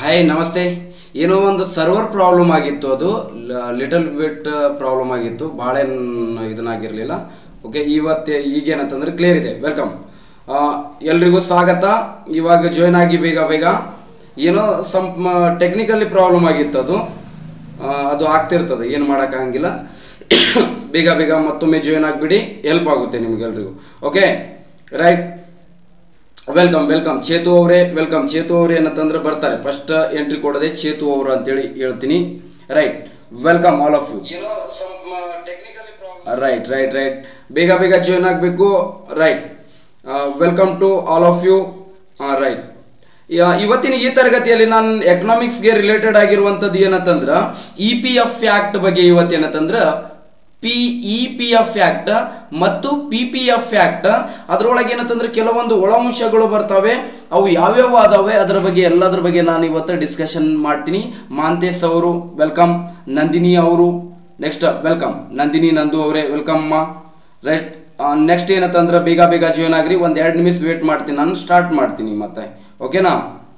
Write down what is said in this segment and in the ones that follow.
hi ನಮಸ್ತೆ ಏನೋ ಒಂದು ಸರ್ವರ್ ಪ್ರಾಬ್ಲಮ್ ಆಗಿತ್ತು ಅದು ಲಿಟಲ್ ಬಿಟ್ ಪ್ರಾಬ್ಲಮ್ ಆಗಿತ್ತು ಭಾಳ ಏನು ಇದನ್ನಾಗಿರಲಿಲ್ಲ ಓಕೆ ಇವತ್ತು ಈಗೇನಂತಂದ್ರೆ ಕ್ಲಿಯರ್ ಇದೆ ವೆಲ್ಕಮ್ ಎಲ್ರಿಗೂ ಸ್ವಾಗತ ಇವಾಗ ಜಾಯ್ನ್ ಆಗಿ ಬೇಗ ಬೇಗ ಏನೋ ಸಮ್ ಟೆಕ್ನಿಕಲಿ ಪ್ರಾಬ್ಲಮ್ ಆಗಿತ್ತು ಅದು ಆ, ಅದು ಆಗ್ತಿರ್ತದೆ ಏನು ಮಾಡೋಕ್ಕಾಗಂಗಿಲ್ಲ ಬೇಗ ಬೇಗ ಮತ್ತೊಮ್ಮೆ ಜಾಯ್ನ್ ಆಗಿಬಿಡಿ ಹೆಲ್ಪ್ ಆಗುತ್ತೆ ನಿಮಗೆಲ್ರಿಗೂ okay right welcome welcome Chetu ಅವರೇ ವೆಲ್ಕಮ್ ಚೇತು ಅವ್ರು ಏನಂತಂದ್ರೆ ಬರ್ತಾರೆ ಫಸ್ಟ್ ಎಂಟ್ರಿ ಕೊಡೋದೇ ಚೇತು ಅವರು ಅಂತೇಳಿ ಹೇಳ್ತೀನಿ right welcome all of you right right right ಬೇಗ ಬೇಗ ಜಾಯ್ನ್ ಆಗಬೇಕು right welcome to all of you right ಇವತ್ತಿನ ಈ ತರಗತಿಯಲ್ಲಿ ನಾನು ಎಕನಾಮಿಕ್ಸ್ಗೆ ರಿಲೇಟೆಡ್ ಆಗಿರುವಂಥದ್ದು ಏನಂತಂದ್ರೆ ಇ ಪಿ ಎಫ್ ಆ್ಯಕ್ಟ್ ಬಗ್ಗೆ ಇವತ್ತೇನಂತಂದ್ರೆ P E P F act ಮತ್ತು ಪಿ ಪಿ ಎಫ್ ಆ್ಯಕ್ಟ್ ಅದರೊಳಗೆ ಏನಂತಂದ್ರೆ ಕೆಲವೊಂದು ಒಳಂಶಗಳು ಬರ್ತವೆ ಅವು ಯಾವ್ಯಾವ ಅದಾವೆ ಅದರ ಬಗ್ಗೆ ಎಲ್ಲದ್ರ ಬಗ್ಗೆ ನಾನು ಇವತ್ತು ಡಿಸ್ಕಷನ್ ಮಾಡ್ತೀನಿ ಮಾಂತೇಶ್ ಅವರು ವೆಲ್ಕಮ್ ನಂದಿನಿ ಅವರು ನೆಕ್ಸ್ಟ್ ವೆಲ್ಕಮ್ ನಂದಿನಿ ನಂದು ಅವರೇ ವೆಲ್ಕಮ್ ಅಮ್ಮ ರೈಟ್ ನೆಕ್ಸ್ಟ್ ಏನಂತಂದ್ರೆ ಬೇಗ ಬೇಗ ಜಾಯ್ನ್ ಆಗ್ರಿ ಒಂದು ಎರಡು ನಿಮಿಷ ವೇಟ್ ಮಾಡ್ತೀನಿ ನಾನು ಸ್ಟಾರ್ಟ್ ಮಾಡ್ತೀನಿ ಮತ್ತೆ ಓಕೆನಾ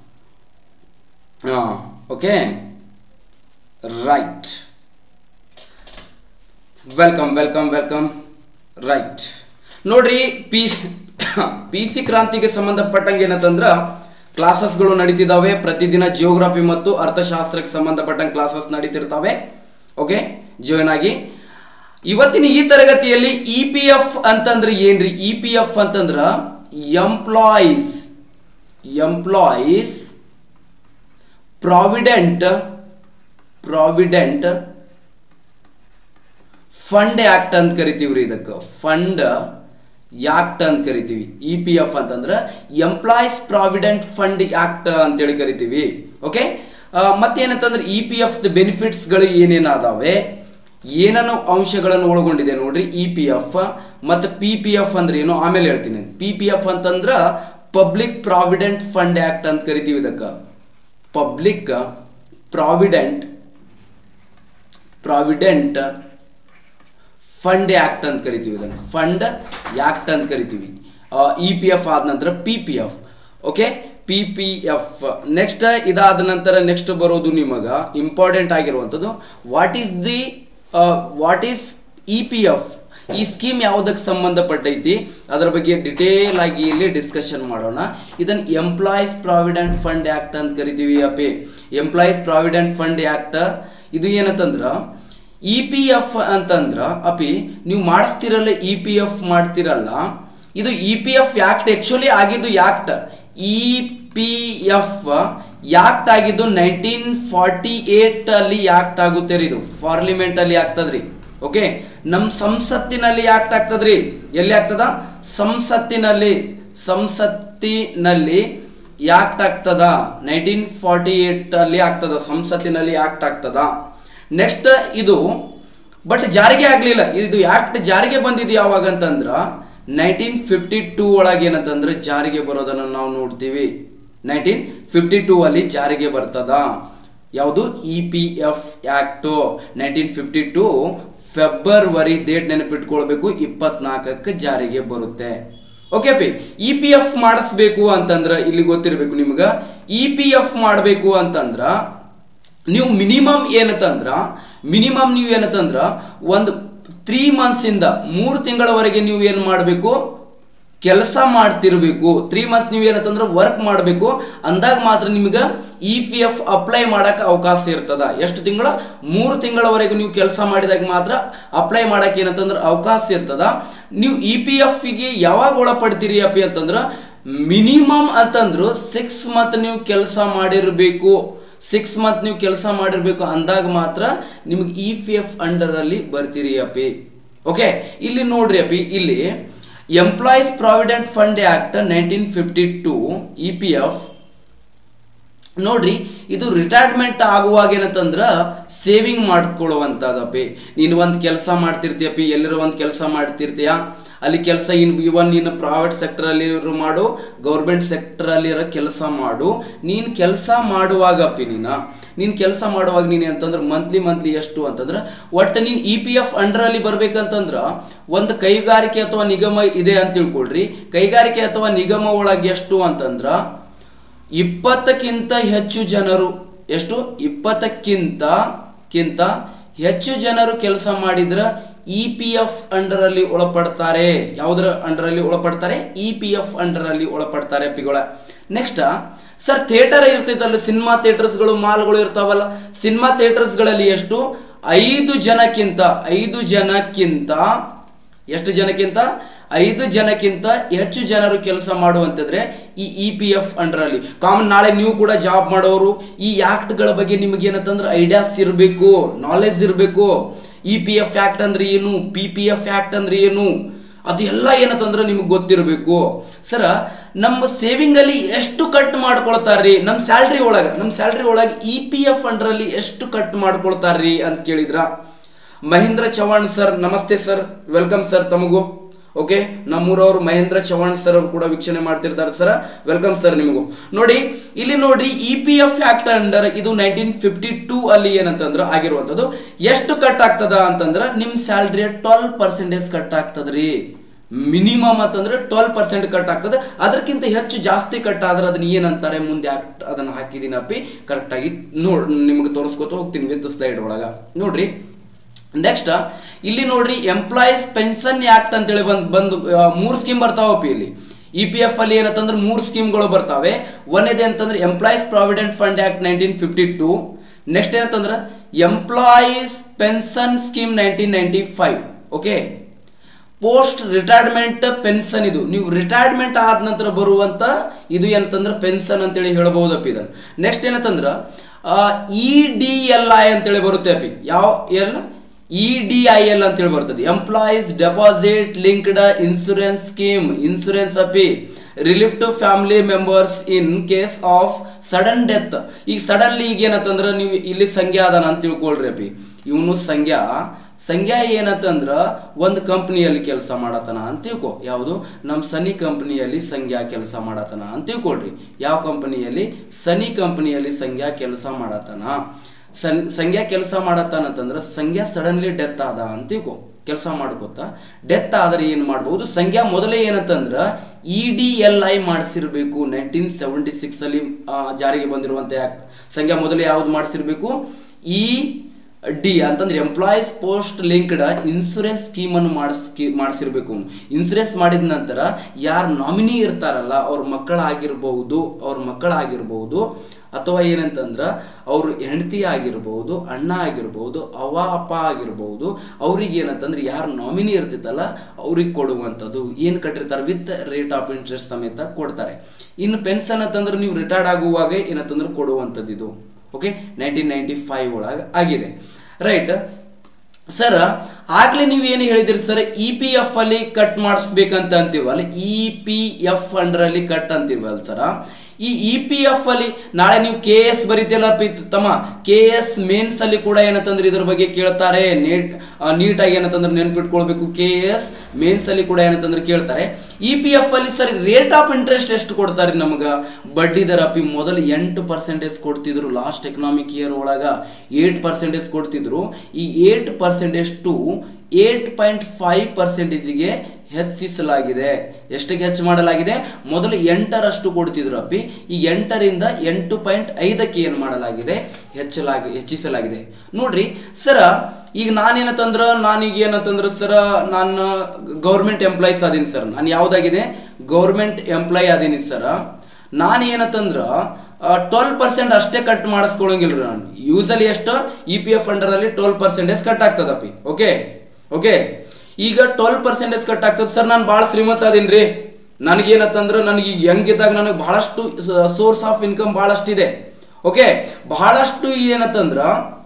ಹಾಂ okay right welcome welcome welcome right ನೋಡ್ರಿ ಪಿ ಪಿ ಸಿ ಕ್ರಾಂತಿಗೆ ಸಂಬಂಧಪಟ್ಟಂಗೆ ಏನಂತಂದ್ರೆ ಕ್ಲಾಸಸ್ಗಳು ನಡೀತಿದ್ದಾವೆ ಪ್ರತಿದಿನ ಜಿಯೋಗ್ರಫಿ ಮತ್ತು ಅರ್ಥಶಾಸ್ತ್ರಕ್ಕೆ ಸಂಬಂಧಪಟ್ಟಂಗೆ ಕ್ಲಾಸಸ್ ನಡೀತಿರ್ತಾವೆ ಓಕೆ ಜಾಯ್ನ್ ಆಗಿ ಇವತ್ತಿನ ಈ ತರಗತಿಯಲ್ಲಿ ಇ ಪಿ ಎಫ್ ಅಂತಂದ್ರೆ ಏನ್ರಿ ಇ ಪಿ ಎಫ್ ಅಂತಂದ್ರ employees employees provident provident fund act ಅಂತ ಕರಿತೀವ್ರಿ ಇದಕ್ಕೆ ಫಂಡ್ ಆಕ್ಟ್ ಅಂತ ಕರಿತೀವಿ ಇ ಪಿ ಎಫ್ ಅಂತಂದ್ರೆ ಎಂಪ್ಲಾಯೀಸ್ ಪ್ರಾವಿಡೆಂಟ್ ಫಂಡ್ ಆಕ್ಟ್ ಅಂತೇಳಿ ಕರಿತೀವಿ ಓಕೆ ಮತ್ತೇನಂತಂದ್ರೆ ಇ ಪಿ ಎಫ್ ಬೆನಿಫಿಟ್ಸ್ಗಳು ಏನೇನಾದಾವೆ ಏನನ್ನು ಅಂಶಗಳನ್ನು ಒಳಗೊಂಡಿದೆ ನೋಡ್ರಿ ಇ ಪಿ ಎಫ್ ಮತ್ತು ಪಿ ಪಿ ಎಫ್ ಅಂದ್ರೆ ಏನು ಆಮೇಲೆ ಹೇಳ್ತೀನಿ ಪಿ ಪಿ ಎಫ್ ಅಂತಂದ್ರೆ ಪಬ್ಲಿಕ್ ಪ್ರಾವಿಡೆಂಟ್ ಫಂಡ್ ಆಕ್ಟ್ ಅಂತ ಕರಿತೀವಿ ಇದಕ್ಕೆ public provident provident fund act ಅಂತ ಕರಿತೀವಿ ಇದನ್ನು ಫಂಡ್ ಆಕ್ಟ್ ಅಂತ ಕರಿತೀವಿ ಇ ಪಿ ಎಫ್ ಆದ ನಂತರ P P F okay P P F next ಇದಾದ ನಂತರ ನೆಕ್ಸ್ಟ್ ಬರೋದು ನಿಮಗ ಇಂಪಾರ್ಟೆಂಟ್ ಆಗಿರುವಂಥದ್ದು what is the what is E P F ಈ ಸ್ಕೀಮ್ ಯಾವುದಕ್ಕೆ ಸಂಬಂಧಪಟ್ಟೈತಿ ಅದರ ಬಗ್ಗೆ ಡಿಟೇಲ್ ಆಗಿ ಇಲ್ಲಿ ಡಿಸ್ಕಷನ್ ಮಾಡೋಣ ಇದನ್ನು ಎಂಪ್ಲಾಯೀಸ್ ಪ್ರಾವಿಡೆಂಟ್ ಫಂಡ್ ಆ್ಯಕ್ಟ್ ಅಂತ ಕರಿತೀವಿ ಅಪಿ ಎಂಪ್ಲಾಯೀಸ್ ಪ್ರಾವಿಡೆಂಟ್ ಫಂಡ್ ಆ್ಯಕ್ಟ್ ಇದು ಏನಂತಂದ್ರೆ ಇ ಪಿ ಎಫ್ ಅಂತಂದ್ರ ಅಪಿ ನೀವು ಮಾಡಿಸ್ತಿರಲ್ಲ ಇ ಪಿ ಎಫ್ ಮಾಡ್ತಿರಲ್ಲ ಇದು E P F act actually ಆಗಿದ್ದು act E P F act ಆಗಿದ್ದು ನೈನ್ಟೀನ್ ಫಾರ್ಟಿ ಏಟ್ ಅಲ್ಲಿ ಯಾಕ್ಟ್ ಆಗುತ್ತೆ ರೀ ಇದು ಪಾರ್ಲಿಮೆಂಟ್ ಅಲ್ಲಿ ಆಗ್ತದ್ರಿ ಓಕೆ ನಮ್ಮ ಸಂಸತ್ತಿನಲ್ಲಿ ಯಾಕ್ಟ್ ಆಗ್ತದ್ರಿ ಎಲ್ಲಿ ಆಗ್ತದ ಸಂಸತ್ತಿನಲ್ಲಿ ಸಂಸತ್ತಿನಲ್ಲಿ ಯಾಕ್ಟ್ ಆಗ್ತದ ನೈನ್ಟೀನ್ ಫಾರ್ಟಿ ಏಟ್ ಅಲ್ಲಿ ಆಗ್ತದ ಸಂಸತ್ತಿನಲ್ಲಿ ಯಾಕ್ಟ್ ಆಗ್ತದ ನೆಕ್ಸ್ಟ್ ಇದು ಬಟ್ ಜಾರಿಗೆ ಆಗಲಿಲ್ಲ ಇದು ಆಕ್ಟ್ ಜಾರಿಗೆ ಬಂದಿದ್ದು ಯಾವಾಗ ಅಂತಂದ್ರ ನೈನ್ಟೀನ್ ಫಿಫ್ಟಿ ಟೂ ಒಳಗೆ ಏನಂತಂದ್ರೆ ಜಾರಿಗೆ ಬರೋದನ್ನು ನಾವು ನೋಡ್ತೀವಿ ನೈನ್ಟೀನ್ ಫಿಫ್ಟಿ ಟೂ ಅಲ್ಲಿ ಜಾರಿಗೆ ಬರ್ತದ ಯಾವುದು E P F act nineteen fifty two February date ನೆನಪಿಟ್ಕೊಳ್ಬೇಕು ಇಪ್ಪತ್ನಾಲ್ಕಕ್ಕೆ ಜಾರಿಗೆ ಬರುತ್ತೆ okay P E P F ಮಾಡಿಸ್ಬೇಕು ಅಂತಂದ್ರೆ ಇಲ್ಲಿ ಗೊತ್ತಿರಬೇಕು ನಿಮ್ಗೆ ಇ ಪಿ ಎಫ್ ಮಾಡಬೇಕು ಅಂತಂದ್ರ ನೀವು ಮಿನಿಮಮ್ ಏನಂತಂದ್ರ ಮಿನಿಮಮ್ ನೀವು ಏನಂತಂದ್ರ ಒಂದು ತ್ರೀ ಮಂತ್ಸಿಂದ ಮೂರು ತಿಂಗಳವರೆಗೆ ನೀವು ಏನು ಮಾಡಬೇಕು ಕೆಲಸ ಮಾಡ್ತಿರ್ಬೇಕು ತ್ರೀ ಮಂತ್ಸ್ ನೀವು ಏನಂತಂದ್ರೆ ವರ್ಕ್ ಮಾಡಬೇಕು ಅಂದಾಗ ಮಾತ್ರ ನಿಮ್ಗೆ ಇ ಪಿ ಎಫ್ ಅಪ್ಲೈ ಮಾಡಕ್ಕೆ ಅವಕಾಶ ಇರ್ತದ ಎಷ್ಟು ತಿಂಗಳ ಮೂರು ತಿಂಗಳವರೆಗೆ ನೀವು ಕೆಲಸ ಮಾಡಿದಾಗ ಮಾತ್ರ ಅಪ್ಲೈ ಮಾಡಕ್ಕೆ ಏನಂತಂದ್ರೆ ಅವಕಾಶ ಇರ್ತದ ನೀವು ಇ ಪಿ ಎಫ್ಗೆ ಯಾವಾಗ ಒಳಪಡ್ತೀರಿ ಅಪ್ಪಿ ಅಂತಂದ್ರೆ ಮಿನಿಮಮ್ ಅಂತಂದ್ರು ಸಿಕ್ಸ್ ಮಂತ್ ನೀವು ಕೆಲಸ ಮಾಡಿರಬೇಕು ಸಿಕ್ಸ್ ಮಂತ್ ನೀವು ಕೆಲಸ ಮಾಡಿರಬೇಕು ಅಂದಾಗ ಮಾತ್ರ ನಿಮಗೆ ಇ ಪಿ ಎಫ್ ಅಂಡರಲ್ಲಿ ಬರ್ತೀರಿ ಅಪ್ಪಿ ಓಕೆ ಇಲ್ಲಿ ನೋಡ್ರಿ ಅಪ್ಪಿ ಇಲ್ಲಿ employees provident fund act nineteen fifty two E P F ನೋಡ್ರಿ ಇದು ರಿಟೈರ್ಮೆಂಟ್ ಆಗುವಾಗ ಏನಂತಂದ್ರ ಸೇವಿಂಗ್ ಮಾಡ್ಕೊಳ್ಳುವಂಥದ್ದಪ್ಪಿ ನೀನು ಒಂದು ಕೆಲಸ ಮಾಡ್ತಿರ್ತೀಯಪ್ಪಿ ಎಲ್ಲರೂ ಒಂದು ಕೆಲಸ ಮಾಡ್ತಿರ್ತೀಯ ಅಲ್ಲಿ ಕೆಲಸ ಇನ್ ಇವನ್ ನೀನು ಪ್ರೈವೇಟ್ ಸೆಕ್ಟರಲ್ಲಿ ಮಾಡು ಗೌರ್ಮೆಂಟ್ ಸೆಕ್ಟರಲ್ಲಿ ಇರೋ ಕೆಲಸ ಮಾಡು ನೀನು ಕೆಲಸ ಮಾಡುವಾಗಪ್ಪಿ ನೀನು ನೀನು ಕೆಲಸ ಮಾಡುವಾಗ ನೀನು ಅಂತಂದ್ರೆ ಮಂತ್ಲಿ ಮಂತ್ಲಿ ಎಷ್ಟು ಅಂತಂದ್ರೆ ಒಟ್ಟು ನೀನು ಇ ಪಿ ಎಫ್ ಅಂಡರಲ್ಲಿ ಬರ್ಬೇಕಂತಂದ್ರೆ ಒಂದು ಕೈಗಾರಿಕೆ ಅಥವಾ ನಿಗಮ ಇದೆ ಅಂತ ತಿಳ್ಕೊಳ್ರಿ ಕೈಗಾರಿಕೆ ಅಥವಾ ನಿಗಮ ಒಳಗೆ ಎಷ್ಟು ಅಂತಂದ್ರೆ ಇಪ್ಪತ್ತಕ್ಕಿಂತ ಹೆಚ್ಚು ಜನರು ಎಷ್ಟು ಇಪ್ಪತ್ತಕ್ಕಿಂತ ಕಿಂತ ಹೆಚ್ಚು ಜನರು ಕೆಲಸ ಮಾಡಿದ್ರ ಇ ಪಿ ಎಫ್ ಅಂಡರಲ್ಲಿ ಒಳಪಡ್ತಾರೆ ಯಾವುದರ ಅಂಡರಲ್ಲಿ ಒಳಪಡ್ತಾರೆ ಇ ಪಿ ಎಫ್ ಅಂಡರಲ್ಲಿ ಒಳಪಡ್ತಾರೆ ಪಿಗಳ ನೆಕ್ಸ್ಟ್ ಸರ್ ಥಿಯೇಟರ್ ಇರ್ತೈತಲ್ಲ ಸಿನಿಮಾ ಥಿಯೇಟರ್ಸ್ಗಳು ಮಾಲ್ಗಳು ಇರ್ತಾವಲ್ಲ ಸಿನಿಮಾ ಥಿಯೇಟರ್ಸ್ಗಳಲ್ಲಿ ಎಷ್ಟು ಐದು ಜನಕ್ಕಿಂತ ಐದು ಜನಕ್ಕಿಂತ ಎಷ್ಟು ಜನಕ್ಕಿಂತ ಐದು ಜನಕ್ಕಿಂತ ಹೆಚ್ಚು ಜನರು ಕೆಲಸ ಮಾಡುವಂತಂದ್ರೆ ಈ ಇ ಪಿ ಎಫ್ ಅಂಡರಲ್ಲಿ ಕಾಮನ್ ನಾಳೆ ನೀವು ಕೂಡ ಜಾಬ್ ಮಾಡೋರು ಈ ಆ್ಯಕ್ಟ್ಗಳ ಬಗ್ಗೆ ನಿಮಗೆ ಏನಂತಂದ್ರೆ ಐಡಿಯಾಸ್ ಇರಬೇಕು ನಾಲೆಜ್ ಇರಬೇಕು ಇ ಪಿ ಎಫ್ ಆ್ಯಕ್ಟ್ ಅಂದ್ರೆ ಏನು ಪಿ ಪಿ ಎಫ್ ಆ್ಯಕ್ಟ್ ಅಂದ್ರೆ ಏನು ಅದೆಲ್ಲ ಏನಂತಂದ್ರೆ ನಿಮಗೆ ಗೊತ್ತಿರಬೇಕು ಸರ ನಮ್ಮ ಸೇವಿಂಗ್ ಅಲ್ಲಿ ಎಷ್ಟು ಕಟ್ ಮಾಡ್ಕೊಳ್ತಾರ್ರಿ ನಮ್ಮ ಸ್ಯಾಲ್ರಿ ಒಳಗೆ ನಮ್ಮ ಸ್ಯಾಲ್ರಿ ಒಳಗೆ ಇ ಪಿ ಎಫ್ ಅಂಡರಲ್ಲಿ ಎಷ್ಟು ಕಟ್ ಮಾಡ್ಕೊಳ್ತಾರ್ರಿ ಅಂತ ಕೇಳಿದ್ರ ಮಹೇಂದ್ರ ಚವಾಣ್ ಸರ್ ನಮಸ್ತೆ ಸರ್ ವೆಲ್ಕಮ್ ಸರ್ ತಮಗೂ ಓಕೆ ನಮ್ಮೂರವರು ಮಹೇಂದ್ರ ಚವಾಣ್ ಸರ್ ಅವರು ಕೂಡ ವೀಕ್ಷಣೆ ಮಾಡ್ತಿರ್ತಾರೆ ಸರ್ ವೆಲ್ಕಮ್ ಸರ್ ನಿಮಗೂ ನೋಡಿ ಇಲ್ಲಿ ನೋಡ್ರಿ E P F act under ಇದು ನೈನ್ಟೀನ್ ಫಿಫ್ಟಿ ಟೂ ಅಲ್ಲಿ ಏನಂತಂದ್ರೆ ಆಗಿರುವಂಥದ್ದು ಎಷ್ಟು ಕಟ್ ಆಗ್ತದ ಅಂತಂದ್ರೆ ನಿಮ್ಮ ಸ್ಯಾಲ್ರಿ ಟ್ವೆಲ್ ಪರ್ಸೆಂಟೇಜ್ ಕಟ್ ಆಗ್ತದ್ರಿ ಮಿನಿಮಮ್ ಅಂತಂದ್ರೆ ಟ್ವೆಲ್ ಪರ್ಸೆಂಟ್ ಕಟ್ ಆಗ್ತದೆ ಅದಕ್ಕಿಂತ ಹೆಚ್ಚು ಜಾಸ್ತಿ ಕಟ್ ಆದ್ರೆ ಅದನ್ನ ಏನಂತಾರೆ ಮುಂದೆ ಆಕ್ಟ್ ಅದನ್ನ ಹಾಕಿದೀನಿ ಅಪ್ಪಿ ಕರೆಕ್ಟಾಗಿ ನೋಡ್ ನಿಮ್ಗೆ ತೋರಿಸ್ಕೊತ ಹೋಗ್ತೀನಿ ವಿತ್ ಸ್ಲೈಡ್ ಒಳಗ ನೋಡ್ರಿ ನೆಕ್ಸ್ಟ್ ಇಲ್ಲಿ ನೋಡ್ರಿ ಎಂಪ್ಲಾಯೀಸ್ ಪೆನ್ಷನ್ ಆಕ್ಟ್ ಅಂತೇಳಿ ಬಂದ್ ಬಂದು ಮೂರು ಸ್ಕೀಮ್ ಬರ್ತಾವಪ್ಪಿ ಇಲ್ಲಿ ಇ ಪಿ ಎಫ್ ಅಲ್ಲಿ ಏನಂತಂದ್ರೆ ಮೂರು ಸ್ಕೀಮ್ಗಳು ಬರ್ತಾವೆ ಒಂದೇದೆ ಅಂತಂದ್ರೆ employees provident fund act nineteen fifty two next ಏನಂತಂದ್ರೆ employees pension scheme nineteen ninety five okay post retirement pension ಇದು ನೀವು ರಿಟೈರ್ಮೆಂಟ್ ಆದ ನಂತರ ಬರುವಂತ ಇದು ಏನಂತಂದ್ರೆ ಪೆನ್ಷನ್ ಅಂತೇಳಿ ಹೇಳ್ಬಹುದಪ್ಪ ಇದನ್ನು ನೆಕ್ಸ್ಟ್ ಏನಂತಂದ್ರೆ ಇ ಡಿ ಎಲ್ ಐ ಅಂತೇಳಿ ಬರುತ್ತೆ ಅಪ್ಪಿ ಯಾವ ಎಲ್ಲ ಇ ಡಿ ಐ ಎಲ್ ಅಂತೇಳಿ ಬರ್ತದೆ employees deposit linked insurance scheme insurance ಅಪಿ relief to family members in case of sudden death ಈಗ ಸಡನ್ಲಿ ಈಗ ಏನಂತಂದ್ರೆ ನೀವು ಇಲ್ಲಿ ಸಂಖ್ಯಾ ಅದಾನ ಅಂತ ತಿಳ್ಕೊಳ್ರಿ ಅಪಿ ಇವನು ಸಂಖ್ಯಾ ಸಂಖ್ಯಾ ಏನಂತಂದ್ರ ಒಂದು ಕಂಪ್ನಿಯಲ್ಲಿ ಕೆಲಸ ಮಾಡತನ ಅಂತ ತಿಳ್ಕೊ ಯಾವುದು ನಮ್ಮ ಸನಿ ಕಂಪ್ನಿಯಲ್ಲಿ ಸಂಖ್ಯಾ ಕೆಲಸ ಮಾಡತನ ಅಂತ ತಿಳ್ಕೊಳ್ರಿ ಯಾವ ಕಂಪನಿಯಲ್ಲಿ ಸನಿ ಕಂಪನಿಯಲ್ಲಿ ಸಂಖ್ಯಾ ಕೆಲಸ ಮಾಡತನ ಸನ್ ಸಂಖ್ಯಾ ಕೆಲಸ ಮಾಡತ್ತಾನಂತಂದ್ರೆ ಸಂಖ್ಯಾ ಸಡನ್ಲಿ ಡೆತ್ ಆದ ಅಂತ ತಿಳ್ಕೊ ಕೆಲಸ ಮಾಡ್ಕೋತ ಡೆತ್ ಆದ್ರೆ ಏನು ಮಾಡ್ಬೋದು ಸಂಖ್ಯಾ ಮೊದಲೇ ಏನಂತಂದ್ರ ಇ ಡಿ ಎಲ್ ಐ ಮಾಡಿಸಿರ್ಬೇಕು ನೈನ್ಟೀನ್ ಸೆವೆಂಟಿ ಸಿಕ್ಸ್ ಅಲ್ಲಿ ಆ, ಜಾರಿಗೆ ಬಂದಿರುವಂತ ಆಕ್ಟ್ ಸಂಖ್ಯಾ ಮೊದಲೇ ಯಾವ್ದು ಮಾಡಿಸಿರ್ಬೇಕು ಇ ಡಿ ಅಂತಂದ್ರೆ employees post linked insurance scheme ಅನ್ನು ಮಾಡಿಸ್ಕಿ ಮಾಡಿಸಿರ್ಬೇಕು ಇನ್ಸೂರೆನ್ಸ್ ಮಾಡಿದ ನಂತರ ಯಾರು ನಾಮಿನಿ ಇರ್ತಾರಲ್ಲ ಅವ್ರ ಮಕ್ಕಳಾಗಿರ್ಬಹುದು ಅವ್ರ ಮಕ್ಕಳಾಗಿರ್ಬಹುದು ಅಥವಾ ಏನಂತಂದ್ರ ಅವ್ರ ಹೆಂಡತಿ ಆಗಿರ್ಬಹುದು ಅಣ್ಣ ಆಗಿರ್ಬಹುದು ಅವ್ವ ಅಪ್ಪ ಆಗಿರ್ಬಹುದು ಅವ್ರಿಗೆ ಏನಂತಂದ್ರೆ ಯಾರು ನಾಮಿನಿ ಇರ್ತಿತ್ತಲ್ಲ ಅವ್ರಿಗೆ ಕೊಡುವಂಥದ್ದು ಏನು ಕಟ್ಟಿರ್ತಾರೆ ವಿತ್ ರೇಟ್ ಆಫ್ ಇಂಟ್ರೆಸ್ಟ್ ಸಮೇತ ಕೊಡ್ತಾರೆ ಇನ್ನು ಪೆನ್ಷನ್ ಅಂತಂದ್ರೆ ನೀವು ರಿಟೈರ್ಡ್ ಆಗುವಾಗ ಏನಂತಂದ್ರೆ ಕೊಡುವಂಥದ್ದು ಇದು ಓಕೆ ನೈನ್ಟೀನ್ ನೈಂಟಿ ಫೈವ್ ಒಳಗೆ ಆಗಿದೆ ರೈಟ್ ಸರ್ ಆಗ್ಲೇ ನೀವು ಏನು ಹೇಳಿದಿರಿ ಸರ್ ಇ ಪಿ ಎಫ್ ಅಲ್ಲಿ ಕಟ್ ಮಾಡಿಸ್ಬೇಕಂತ ಅಂತೀವಲ್ಲ ಇ ಪಿ ಎಫ್ ಅಂಡರಲ್ಲಿ ಕಟ್ ಅಂತೀವಲ್ಲ ಸರ ಈ ಇ ಪಿ ಎಫ್ ಅಲ್ಲಿ ನಾಳೆ ನೀವು ಕೆ ಎಸ್ ಬರೀತಿಯಲ್ಲ ಪಿ ತಮ್ಮ ಕೆ ಎಸ್ ಮೇನ್ಸ್ ಅಲ್ಲಿ ಕೂಡ ಏನಂತಂದ್ರೆ ಇದ್ರ ಬಗ್ಗೆ ಕೇಳ್ತಾರೆ ನೀಟ್ ನೀಟಾಗಿ ಏನಂತಂದ್ರೆ ನೆನ್ಪಿಟ್ಕೊಳ್ಬೇಕು ಕೆ ಎಸ್ ಮೇನ್ಸ್ ಅಲ್ಲಿ ಕೂಡ ಏನಂತಂದ್ರೆ ಕೇಳ್ತಾರೆ ಇ ಪಿ ಎಫ್ ಅಲ್ಲಿ ಸರಿ ರೇಟ್ ಆಫ್ ಇಂಟ್ರೆಸ್ಟ್ ಎಷ್ಟು ಕೊಡ್ತಾರೆ ನಮಗೆ ಬಡ್ಡಿ ದರ ಪಿ ಮೊದಲು ಎಂಟು ಪರ್ಸೆಂಟೇಜ್ ಕೊಡ್ತಿದ್ರು ಲಾಸ್ಟ್ ಎಕನಾಮಿಕ್ ಇಯರ್ ಒಳಗ ಏಟ್ ಪರ್ಸೆಂಟೇಜ್ ಕೊಡ್ತಿದ್ರು ಈ eight percentage to eight point five ಪರ್ಸೆಂಟೇಜಿಗೆ ಹೆಚ್ಚಿಸಲಾಗಿದೆ ಎಷ್ಟಕ್ಕೆ ಹೆಚ್ಚು ಮಾಡಲಾಗಿದೆ ಮೊದಲು ಎಂಟರಷ್ಟು ಕೊಡ್ತಿದ್ರು ಅಪ್ಪಿ ಈ ಎಂಟರಿಂದ ಎಂಟು ಪಾಯಿಂಟ್ ಐದಕ್ಕೆ ಏನು ಮಾಡಲಾಗಿದೆ ಹೆಚ್ಚಲಾಗಿ ಹೆಚ್ಚಿಸಲಾಗಿದೆ ನೋಡ್ರಿ ಸರ ಈಗ ನಾನೇನಂತಂದ್ರ ನಾನೀಗ ಏನಂತಂದ್ರೆ ಸರ ನಾನು ಗೌರ್ಮೆಂಟ್ ಎಂಪ್ಲಾಯೀಸ್ ಅದೀನಿ ಸರ್ ನಾನು ಯಾವುದಾಗಿದೆ ಗೌರ್ಮೆಂಟ್ ಎಂಪ್ಲಾಯ್ ಅದೀನಿ ಸರ ನಾನು ಏನಂತಂದ್ರ ಟ್ವೆಲ್ ಪರ್ಸೆಂಟ್ ಅಷ್ಟೇ ಕಟ್ ಮಾಡಿಸ್ಕೊಳಂಗಿಲ್ರಿ ನಾನು ಯೂಸಲಿ ಎಷ್ಟು ಇ ಪಿ ಎಫ್ ಅಂಡರಲ್ಲಿ ಟ್ವೆಲ್ ಪರ್ಸೆಂಟೇಜ್ ಕಟ್ ಆಗ್ತದಪ್ಪಿ ಓಕೆ ಓಕೆ ಈಗ ಟ್ವೆಲ್ ಪರ್ಸೆಂಟೇಜ್ ಕಟ್ ಆಗ್ತದೆ ಸರ್ ನಾನು ಭಾಳ ಶ್ರೀಮಂತ ಅದೀನಿ ರೀ ನನಗೇನಂತಂದ್ರೆ ನನಗೆ ಈಗ ಹೆಂಗಿದ್ದಾಗ ನನಗೆ ಬಹಳಷ್ಟು ಸೋರ್ಸ್ ಆಫ್ ಇನ್ಕಮ್ ಬಹಳಷ್ಟಿದೆ ಓಕೆ ಬಹಳಷ್ಟು ಏನಂತಂದ್ರ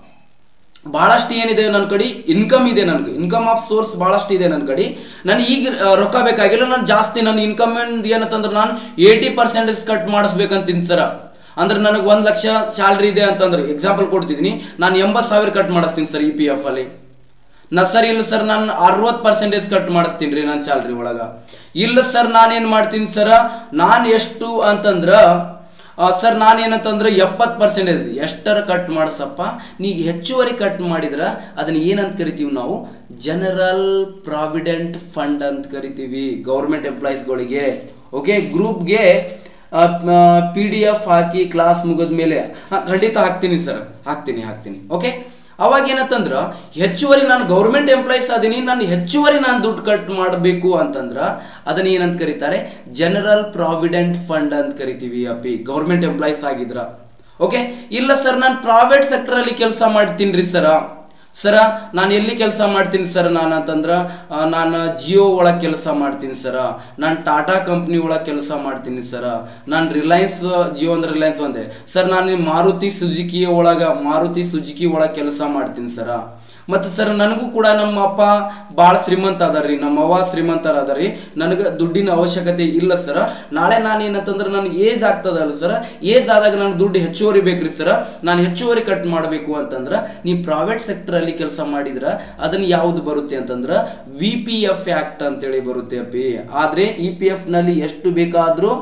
ಭಾಳಷ್ಟು ಏನಿದೆ ನನ್ನ ಕಡೆ ಇನ್ಕಮ್ ಇದೆ ನನಗೆ ಇನ್ಕಮ್ ಆಫ್ ಸೋರ್ಸ್ ಭಾಳಷ್ಟು ಇದೆ ನನ್ನ ಕಡೆ ನಾನು ಈಗ ಆ, ರೊಕ್ಕ ಬೇಕಾಗಿಲ್ಲ ನಾನು ಜಾಸ್ತಿ ನನ್ನ ಇನ್ಕಮ್ ಏನಂತಂದ್ರೆ ನಾನು ಏಯ್ಟಿ ಪರ್ಸೆಂಟೇಜ್ ಕಟ್ ಮಾಡಿಸ್ಬೇಕಂತೀನಿ ಸರ ಅಂದ್ರೆ ನನಗೆ ಒಂದು ಲಕ್ಷ ಸ್ಯಾಲ್ರಿ ಇದೆ ಅಂತಂದ್ರೆ ಎಕ್ಸಾಂಪಲ್ ಕೊಡ್ತಿದ್ದೀನಿ ನಾನು ಎಂಬತ್ತು ಸಾವಿರ ಕಟ್ ಮಾಡಿಸ್ತೀನಿ ಸರ್ ಇ ಪಿ ಎಫ್ ಅಲ್ಲಿ ನಾ ಸರ್ ಇಲ್ಲ ಸರ್ ನಾನು ಅರವತ್ತು ಪರ್ಸೆಂಟೇಜ್ ಕಟ್ ಮಾಡಿಸ್ತೀನಿ ರೀ ನನ್ನ ಸ್ಯಾಲ್ರಿ ಒಳಗ ಇಲ್ಲ ಸರ್ ನಾನೇನು ಮಾಡ್ತೀನಿ ಸರ ನಾನು ಎಷ್ಟು ಅಂತಂದ್ರ ಸರ್ ನಾನೇನಂತಂದ್ರೆ ಎಪ್ಪತ್ತು ಪರ್ಸೆಂಟೇಜ್ ಎಷ್ಟರ ಕಟ್ ಮಾಡಿಸಪ್ಪ ನೀ ಹೆಚ್ಚುವರಿ ಕಟ್ ಮಾಡಿದ್ರ ಅದನ್ನ ಏನಂತ ಕರಿತೀವಿ ನಾವು ಜನರಲ್ ಪ್ರಾವಿಡೆಂಟ್ ಫಂಡ್ ಅಂತ ಕರಿತೀವಿ ಗೌರ್ಮೆಂಟ್ ಎಂಪ್ಲಾಯೀಸ್ಗಳಿಗೆ ಓಕೆ ಗ್ರೂಪ್ಗೆ ಪಿ ಡಿ ಎಫ್ ಹಾಕಿ ಕ್ಲಾಸ್ ಮುಗಿದ ಮೇಲೆ ಖಂಡಿತ ಹಾಕ್ತೀನಿ ಸರ್ ಹಾಕ್ತೀನಿ ಹಾಕ್ತೀನಿ ಓಕೆ ಅವಾಗ ಏನಂತಂದ್ರ ಹೆಚ್ಚುವರಿ ನಾನು ಗೌರ್ಮೆಂಟ್ ಎಂಪ್ಲಾಯೀಸ್ ಅದೀನಿ ನಾನು ಹೆಚ್ಚುವರಿ ನಾನು ದುಡ್ಡು ಕಟ್ ಮಾಡಬೇಕು ಅಂತಂದ್ರ ಅದನ್ನ ಏನಂತ ಕರೀತಾರೆ ಜನರಲ್ ಪ್ರಾವಿಡೆಂಟ್ ಫಂಡ್ ಅಂತ ಕರಿತೀವಿ ಅಪ್ಪಿ ಗೌರ್ಮೆಂಟ್ ಎಂಪ್ಲಾಯೀಸ್ ಆಗಿದ್ರ ಓಕೆ ಇಲ್ಲ ಸರ್ ನಾನು ಪ್ರೈವೇಟ್ ಸೆಕ್ಟರ್ ಅಲ್ಲಿ ಕೆಲಸ ಮಾಡ್ತೀನಿ ರೀ ಸರ ಸರ ನಾನು ಎಲ್ಲಿ ಕೆಲಸ ಮಾಡ್ತೀನಿ ಸರ್ ನಾನು ಅಂತಂದ್ರೆ ಆ, ನಾನು ಜಿಯೋ ಒಳಗೆ ಕೆಲಸ ಮಾಡ್ತೀನಿ ಸರ ನಾನು ಟಾಟಾ ಕಂಪ್ನಿ ಒಳಗೆ ಕೆಲಸ ಮಾಡ್ತೀನಿ ಸರ ನಾನು ರಿಲಯನ್ಸ್ ಜಿಯೋ ಅಂದ್ರೆ ರಿಲಯನ್ಸ್ ಒಂದೇ ಸರ್ ನಾನು ಮಾರುತಿ ಸುಜುಕಿ ಒಳಗೆ ಮಾರುತಿ ಸುಜುಕಿ ಒಳಗೆ ಕೆಲಸ ಮಾಡ್ತೀನಿ ಸರ ಮತ್ತು ಸರ್ ನನಗೂ ಕೂಡ ನಮ್ಮ ಅಪ್ಪ ಭಾಳ ಶ್ರೀಮಂತ ಅದಾರ್ರಿ ನಮ್ಮ ಅವ್ವ ಶ್ರೀಮಂತರ ಅದಾರ್ರಿ ನನಗೆ ದುಡ್ಡಿನ ಅವಶ್ಯಕತೆ ಇಲ್ಲ ಸರ ನಾಳೆ ನಾನು ಏನಂತಂದ್ರೆ ನನಗೆ ಏಜ್ ಆಗ್ತದಲ್ಲ ಸರ್ ಏಜ್ ಆದಾಗ ನನಗೆ ದುಡ್ಡು ಹೆಚ್ಚುವರಿ ಬೇಕ್ರಿ ಸರ್ ನಾನು ಹೆಚ್ಚುವರಿ ಕಟ್ ಮಾಡಬೇಕು ಅಂತಂದ್ರೆ ನೀವು ಪ್ರೈವೇಟ್ ಸೆಕ್ಟರಲ್ಲಿ ಕೆಲಸ ಮಾಡಿದ್ರೆ ಅದನ್ನು ಯಾವುದು ಬರುತ್ತೆ ಅಂತಂದ್ರೆ ವಿ ಪಿ ಎಫ್ ಆ್ಯಕ್ಟ್ ಅಂತೇಳಿ ಬರುತ್ತೆ ಅಪ್ಪಿ ಆದರೆ ಇ ಪಿ ಎಫ್ನಲ್ಲಿ ಎಷ್ಟು ಬೇಕಾದರೂ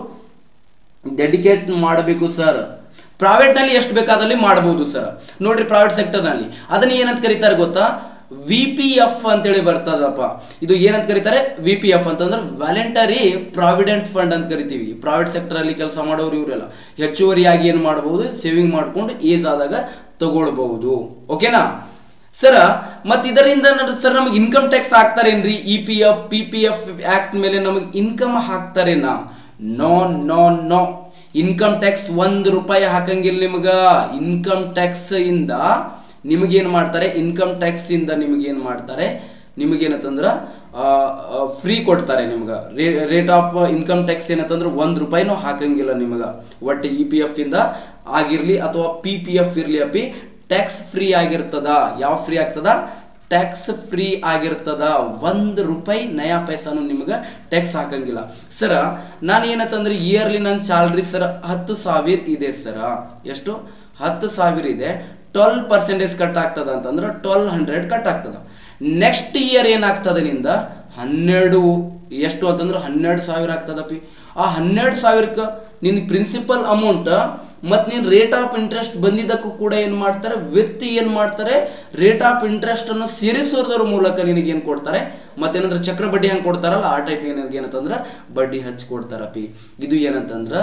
ಡೆಡಿಕೇಟ್ ಮಾಡಬೇಕು ಸರ್ ಪ್ರೈವೇಟ್ನಲ್ಲಿ ಎಷ್ಟು ಬೇಕಾದಲ್ಲಿ ಮಾಡ್ಬೋದು ಸರ್ ನೋಡ್ರಿ ಪ್ರೈವೇಟ್ ಸೆಕ್ಟರ್ನಲ್ಲಿ ಅದನ್ನ ಏನಂತ ಕರೀತಾರೆ ಗೊತ್ತಾ ವಿ ಪಿ ಎಫ್ ಅಂತೇಳಿ ಬರ್ತದಪ್ಪ ಇದು ಏನಂತ ಕರೀತಾರೆ ವಿ ಪಿ ಎಫ್ ಅಂತಂದ್ರೆ ವ್ಯಾಲೆಂಟರಿ ಪ್ರಾವಿಡೆಂಟ್ ಫಂಡ್ ಅಂತ ಕರಿತೀವಿ ಪ್ರೈವೇಟ್ ಸೆಕ್ಟರಲ್ಲಿ ಕೆಲಸ ಮಾಡೋರು ಇವರೆಲ್ಲ ಹೆಚ್ಚುವರಿಯಾಗಿ ಏನು ಮಾಡ್ಬೋದು ಸೇವಿಂಗ್ ಮಾಡ್ಕೊಂಡು ಏಜ್ ಆದಾಗ ತಗೊಳ್ಬಹುದು ಓಕೆನಾ ಸರ ಮತ್ತು ಇದರಿಂದ ಸರ್ ನಮಗೆ ಇನ್ಕಮ್ ಟ್ಯಾಕ್ಸ್ ಹಾಕ್ತಾರೇನ್ರಿ E P F P P F act ಮೇಲೆ ನಮಗೆ ಇನ್ಕಮ್ ಹಾಕ್ತಾರೇನಾ no no no income tax ಒಂದು ರೂಪಾಯಿ ಹಾಕಂಗಿಲ್ಲ ನಿಮ್ಗೆ ಇನ್ಕಮ್ ಟ್ಯಾಕ್ಸ್ ಇಂದ ನಿಮಗೇನು ಮಾಡ್ತಾರೆ ಇನ್ಕಮ್ ಟ್ಯಾಕ್ಸ್ ಇಂದ ನಿಮಗೇನು ಮಾಡ್ತಾರೆ ನಿಮಗೇನಂತಂದ್ರೆ ಫ್ರೀ ಕೊಡ್ತಾರೆ ನಿಮ್ಗೆ ರೇಟ್ ಆಫ್ ಇನ್ಕಮ್ ಟ್ಯಾಕ್ಸ್ ಏನಂತಂದ್ರೆ ಒಂದು ರೂಪಾಯಿನೂ ಹಾಕಂಗಿಲ್ಲ ನಿಮಗೆ ಒಟ್ಟು ಇ ಪಿ ಎಫ್ ಇಂದ ಆಗಿರ್ಲಿ ಅಥವಾ ಪಿ ಪಿ ಎಫ್ ಇರ್ಲಿ ಅಪ್ಪಿ ಟ್ಯಾಕ್ಸ್ ಫ್ರೀ ಆಗಿರ್ತದ ಯಾವ ಫ್ರೀ ಆಗ್ತದ ಟ್ಯಾಕ್ಸ್ ಫ್ರೀ ಆಗಿರ್ತದ ಒಂದು ರೂಪಾಯಿ ನಯಾ ಪೈಸಾನು ನಿಮ್ಗೆ ಟ್ಯಾಕ್ಸ್ ಹಾಕಂಗಿಲ್ಲ ಸರ ನಾನು ಏನಂತಂದ್ರೆ ಇಯರ್ಲಿ ನನ್ನ ಸ್ಯಾಲ್ರಿ ಸರ ಹತ್ತು ಸಾವಿರ ಇದೆ ಸರ ಎಷ್ಟು ಹತ್ತು ಸಾವಿರ ಇದೆ ಟ್ವೆಲ್ ಪರ್ಸೆಂಟೇಜ್ ಕಟ್ ಆಗ್ತದ ಅಂತಂದ್ರೆ ಟ್ವೆಲ್ ಹಂಡ್ರೆಡ್ ಕಟ್ ಆಗ್ತದ ನೆಕ್ಸ್ಟ್ ಇಯರ್ ಏನಾಗ್ತದೆ ನಿಂದ ಹನ್ನೆರಡು ಎಷ್ಟು ಅಂತಂದ್ರೆ ಹನ್ನೆರಡು ಸಾವಿರ ಆಗ್ತದಪ್ಪಿ ಆ ಹನ್ನೆರಡು ಸಾವಿರಕ್ಕೆ ನಿನ್ನ ಪ್ರಿನ್ಸಿಪಲ್ ಅಮೌಂಟ್ ಮತ್ತು ನೀನು ರೇಟ್ ಆಫ್ ಇಂಟ್ರೆಸ್ಟ್ ಬಂದಿದ್ದಕ್ಕೂ ಕೂಡ ಏನು ಮಾಡ್ತಾರೆ ವಿತ್ ಏನು ಮಾಡ್ತಾರೆ ರೇಟ್ ಆಫ್ ಇಂಟ್ರೆಸ್ಟ್ ಅನ್ನು ಸೇರಿಸೋದ್ರ ಮೂಲಕ ನಿನಗೆ ಏನು ಕೊಡ್ತಾರೆ ಮತ್ತೇನಂದ್ರೆ ಚಕ್ರ ಬಡ್ಡಿ ಹಂಗೆ ಕೊಡ್ತಾರಲ್ಲ ಆ ಟೈಪ್ ಏನಾಗ ಏನಂತಂದ್ರೆ ಬಡ್ಡಿ ಹಚ್ಚಿ ಕೊಡ್ತಾರಪ್ಪಿ ಇದು ಏನಂತಂದ್ರೆ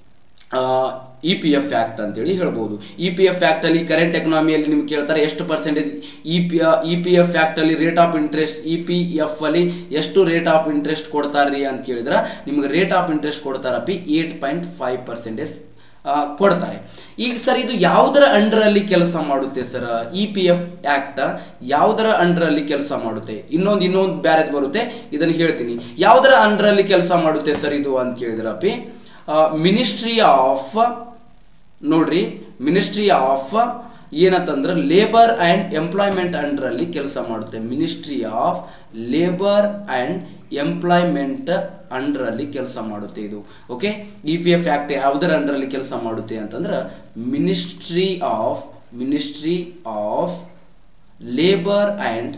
ಇ ಪಿ ಎಫ್ ಆ್ಯಕ್ಟ್ ಅಂತೇಳಿ ಹೇಳ್ಬೋದು ಇ ಪಿ ಎಫ್ ಆ್ಯಕ್ಟಲ್ಲಿ ಕರೆಂಟ್ ಎಕನಾಮಿಯಲ್ಲಿ ನಿಮ್ಗೆ ಕೇಳ್ತಾರೆ ಎಷ್ಟು percentage E P E P F ಆ್ಯಕ್ಟಲ್ಲಿ rate of interest E P F ಅಲ್ಲಿ ಎಷ್ಟು ರೇಟ್ ಆಫ್ ಇಂಟ್ರೆಸ್ಟ್ ಕೊಡ್ತಾರ್ರಿ ಅಂತ ಕೇಳಿದ್ರೆ ನಿಮ್ಗೆ ರೇಟ್ ಆಫ್ ಇಂಟ್ರೆಸ್ಟ್ ಕೊಡ್ತಾರಪ್ಪಿ ಏಟ್ ಪಾಯಿಂಟ್ ಫೈವ್ ಪರ್ಸೆಂಟೇಜ್ ಕೊಡ್ತಾರೆ ಈಗ ಸರ್ ಇದು ಯಾವುದರ ಅಂಡರಲ್ಲಿ ಕೆಲಸ ಮಾಡುತ್ತೆ sir E P F act ಯಾವುದರ ಅಂಡರಲ್ಲಿ ಕೆಲಸ ಮಾಡುತ್ತೆ ಇನ್ನೊಂದು ಇನ್ನೊಂದು ಬ್ಯಾರೆದ್ ಬರುತ್ತೆ ಇದನ್ನು ಹೇಳ್ತೀನಿ ಯಾವುದರ ಅಂಡರಲ್ಲಿ ಕೆಲಸ ಮಾಡುತ್ತೆ ಸರ್ ಇದು ಅಂತ ಕೇಳಿದ್ರಪ್ಪಿ ಮಿನಿಸ್ಟ್ರಿ ಆಫ್ ನೋಡ್ರಿ ಮಿನಿಸ್ಟ್ರಿ ಆಫ್ ಏನಂತಂದ್ರೆ ಲೇಬರ್ ಆ್ಯಂಡ್ ಎಂಪ್ಲಾಯ್ಮೆಂಟ್ ಅಂಡರಲ್ಲಿ ಕೆಲಸ ಮಾಡುತ್ತೆ ministry of labour and employment ಅಂಡರಲ್ಲಿ ಕೆಲಸ ಮಾಡುತ್ತೆ ಇದು okay E P F act ಯಾವುದರ ಅಂಡರಲ್ಲಿ ಕೆಲಸ ಮಾಡುತ್ತೆ ಅಂತಂದ್ರೆ ministry of ministry of labour and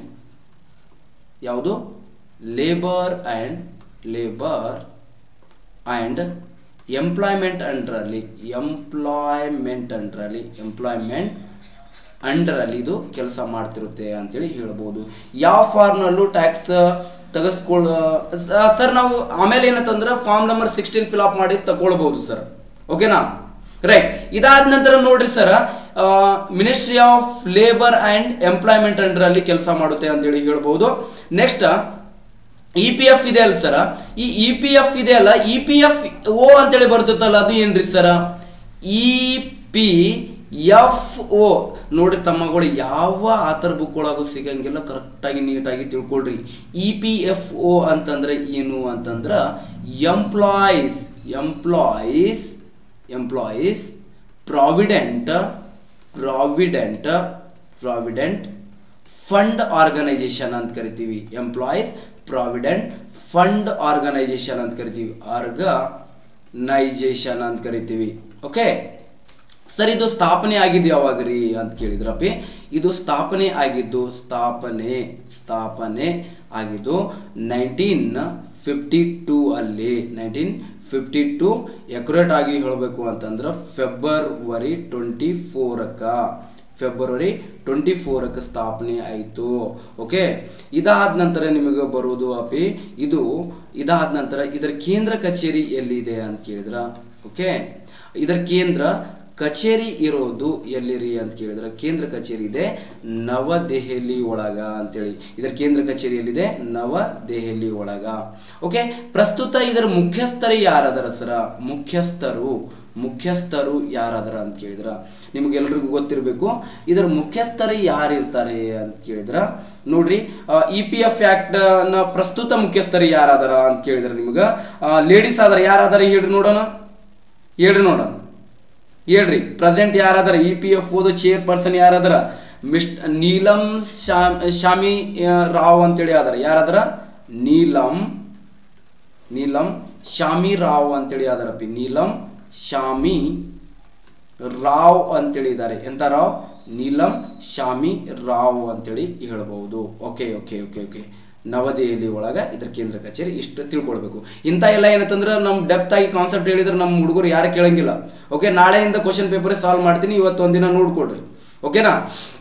ಯಾವುದು labour and labour and employment ಅಂಡರಲ್ಲಿ ಎಂಪ್ಲಾಯ್ಮೆಂಟ್ ಅಂಡರಲ್ಲಿ ಎಂಪ್ಲಾಯ್ಮೆಂಟ್ ಅಂಡರಲ್ಲಿ ಇದು ಕೆಲಸ ಮಾಡ್ತಿರುತ್ತೆ ಅಂತೇಳಿ ಹೇಳ್ಬೋದು ಯಾವ ಫಾರ್ಮ್ನಲ್ಲೂ ಟ್ಯಾಕ್ಸ್ ತೆಗೆಸ್ಕೊಳ್ ಸರ್ ನಾವು ಆಮೇಲೆ ಏನಂತಂದ್ರೆ ಫಾರ್ಮ್ ನಂಬರ್ ಸಿಕ್ಸ್ಟೀನ್ ಫಿಲ್ ಮಾಡಿ ತಗೊಳ್ಬೋದು ಸರ್ ಓಕೆನಾ ರೈಟ್ ಇದಾದ ನಂತರ ನೋಡ್ರಿ sir ministry of labour and employment ಅಂಡರಲ್ಲಿ ಕೆಲಸ ಮಾಡುತ್ತೆ ಅಂತೇಳಿ ಹೇಳ್ಬೋದು ನೆಕ್ಸ್ಟ್ ಇ ಪಿ ಎಫ್ ಇದೆ ಅಲ್ಲ ಸರ ಈ ಇ ಪಿ ಎಫ್ ಇದೆ ಅಲ್ಲ ಇ ಪಿ ಎಫ್ ಓ ಅಂತೇಳಿ ಬರ್ತೈತಲ್ಲ ಅದು ಏನ್ರಿ sir E P F O ನೋಡ್ರಿ ತಮ್ಮಗಳು ಯಾವ ಆಥರ್ ಬುಕ್ ಒಳಗೂ ಸಿಗಂಗಿಲ್ಲ ಕರೆಕ್ಟಾಗಿ ನೀಟಾಗಿ ತಿಳ್ಕೊಳ್ರಿ ಇ ಪಿ ಎಫ್ ಓ ಅಂತಂದ್ರೆ ಏನು ಅಂತಂದ್ರೆ employees employees employees provident provident provident fund organisation ಅಂತ ಕರಿತೀವಿ ಎಂಪ್ಲಾಯೀಸ್ ಪ್ರಾವಿಡೆಂಟ್ ಫಂಡ್ ಆರ್ಗನೈಸೇಷನ್ ಅಂತ ಕರಿತೀವಿ ಆರ್ಗನೈಸೇಷನ್ ಅಂತ ಕರಿತೀವಿ ಓಕೆ ಸರ್ ಇದು ಸ್ಥಾಪನೆ ಆಗಿದ್ದು ಯಾವಾಗ ರೀ ಅಂತ ಕೇಳಿದ್ರಪ್ಪಿ ಇದು ಸ್ಥಾಪನೆ ಆಗಿದ್ದು ಸ್ಥಾಪನೆ ಸ್ಥಾಪನೆ ಆಗಿದ್ದು ನೈನ್ಟೀನ್ ಫಿಫ್ಟಿ ಟೂ ಅಲ್ಲಿ ನೈನ್ಟೀನ್ ಫಿಫ್ಟಿ ಟೂ ಎಕ್ಯುರೇಟ್ ಆಗಿ ಹೇಳಬೇಕು ಅಂತಂದ್ರೆ ಫೆಬ್ರವರಿ ಟ್ವೆಂಟಿ ಫೋರಕ್ಕೆ ಫೆಬ್ರವರಿ ಟ್ವೆಂಟಿ ಫೋರಕ್ಕೆ ಸ್ಥಾಪನೆ ಆಯಿತು ಓಕೆ ಇದಾದ ನಂತರ ನಿಮಗೆ ಬರೋದು ಅಪಿ ಇದು ಇದಾದ ನಂತರ ಇದರ ಕೇಂದ್ರ ಕಚೇರಿ ಎಲ್ಲಿದೆ ಅಂತ ಕೇಳಿದ್ರ ಓಕೆ ಇದರ ಕೇಂದ್ರ ಕಚೇರಿ ಇರೋದು ಎಲ್ಲಿರಿ ಅಂತ ಕೇಳಿದ್ರೆ ಕೇಂದ್ರ ಕಚೇರಿ ಇದೆ ನವದೆಹಲಿ ಒಳಗ ಅಂತೇಳಿ ಇದರ ಕೇಂದ್ರ ಕಚೇರಿ ಎಲ್ಲಿದೆ ನವದೆಹಲಿ ಒಳಗ ಓಕೆ ಪ್ರಸ್ತುತ ಇದರ ಮುಖ್ಯಸ್ಥರು ಯಾರದರ ಸರ ಮುಖ್ಯಸ್ಥರು ಮುಖ್ಯಸ್ಥರು ಯಾರದರ ಅಂತ ಕೇಳಿದ್ರ ನಿಮಗೆಲ್ರಿಗೂ ಗೊತ್ತಿರಬೇಕು ಇದರ ಮುಖ್ಯಸ್ಥರು ಯಾರು ಇರ್ತಾರೆ ಅಂತ ಕೇಳಿದ್ರ ನೋಡ್ರಿ ಇ ಪಿ ಎಫ್ ಆಕ್ಟ್ ನ ಪ್ರಸ್ತುತ ಮುಖ್ಯಸ್ಥರು ಯಾರಾದರ ಅಂತ ಕೇಳಿದ್ರ ನಿಮ್ಗ ಲೇಡೀಸ್ ಆದರ ಯಾರಾದರ ಹೇಳ್ರಿ ನೋಡೋಣ ಹೇಳ್ರಿ ನೋಡೋಣ ಹೇಳ್ರಿ ಪ್ರೆಸೆಂಟ್ ಯಾರಾದರ ಇ ಪಿ ಎಫ್ ಓದು ಚೇರ್ ಪರ್ಸನ್ ಯಾರಾದರ ಮಿಸ್ಟ್ ನೀಲಂ ಶಾಮ್ ಶಾಮಿ ಆ, ರಾವ್ ಅಂತೇಳಿ ಆದರ ಯಾರಾದರ ನೀಲಂ ನೀಲಂ ಶಾಮಿ ರಾವ್ ಅಂತೇಳಿ ಆದರಪ್ಪಿ ನೀಲಂ ಶಾಮಿ ರಾವ್ ಅಂತೇಳಿ ಇದ್ದಾರೆ ಎಂತ ರಾವ್ ನೀಲಂ ಶಾಮಿ ರಾವ್ ಅಂತೇಳಿ ಹೇಳ್ಬಹುದು okay okay okay okay Navadehali ಒಳಗ ಇದ್ರ ಕೇಂದ್ರ ಕಚೇರಿ ಇಷ್ಟು ತಿಳ್ಕೊಳ್ಬೇಕು ಇಂಥ ಎಲ್ಲ ಏನಂತಂದ್ರೆ ನಮ್ಮ ಡೆಪ್ತ್ ಆಗಿ ಕಾನ್ಸೆಪ್ಟ್ ಹೇಳಿದ್ರೆ ನಮ್ಮ ಹುಡುಗರು ಯಾರು ಕೇಳಂಗಿಲ್ಲ ಓಕೆ ನಾಳೆಯಿಂದ ಕ್ವಶನ್ ಪೇಪರ್ ಸಾಲ್ವ್ ಮಾಡ್ತೀನಿ ಇವತ್ತು ಒಂದಿನ ನೋಡ್ಕೊಡ್ರಿ ಓಕೆನಾ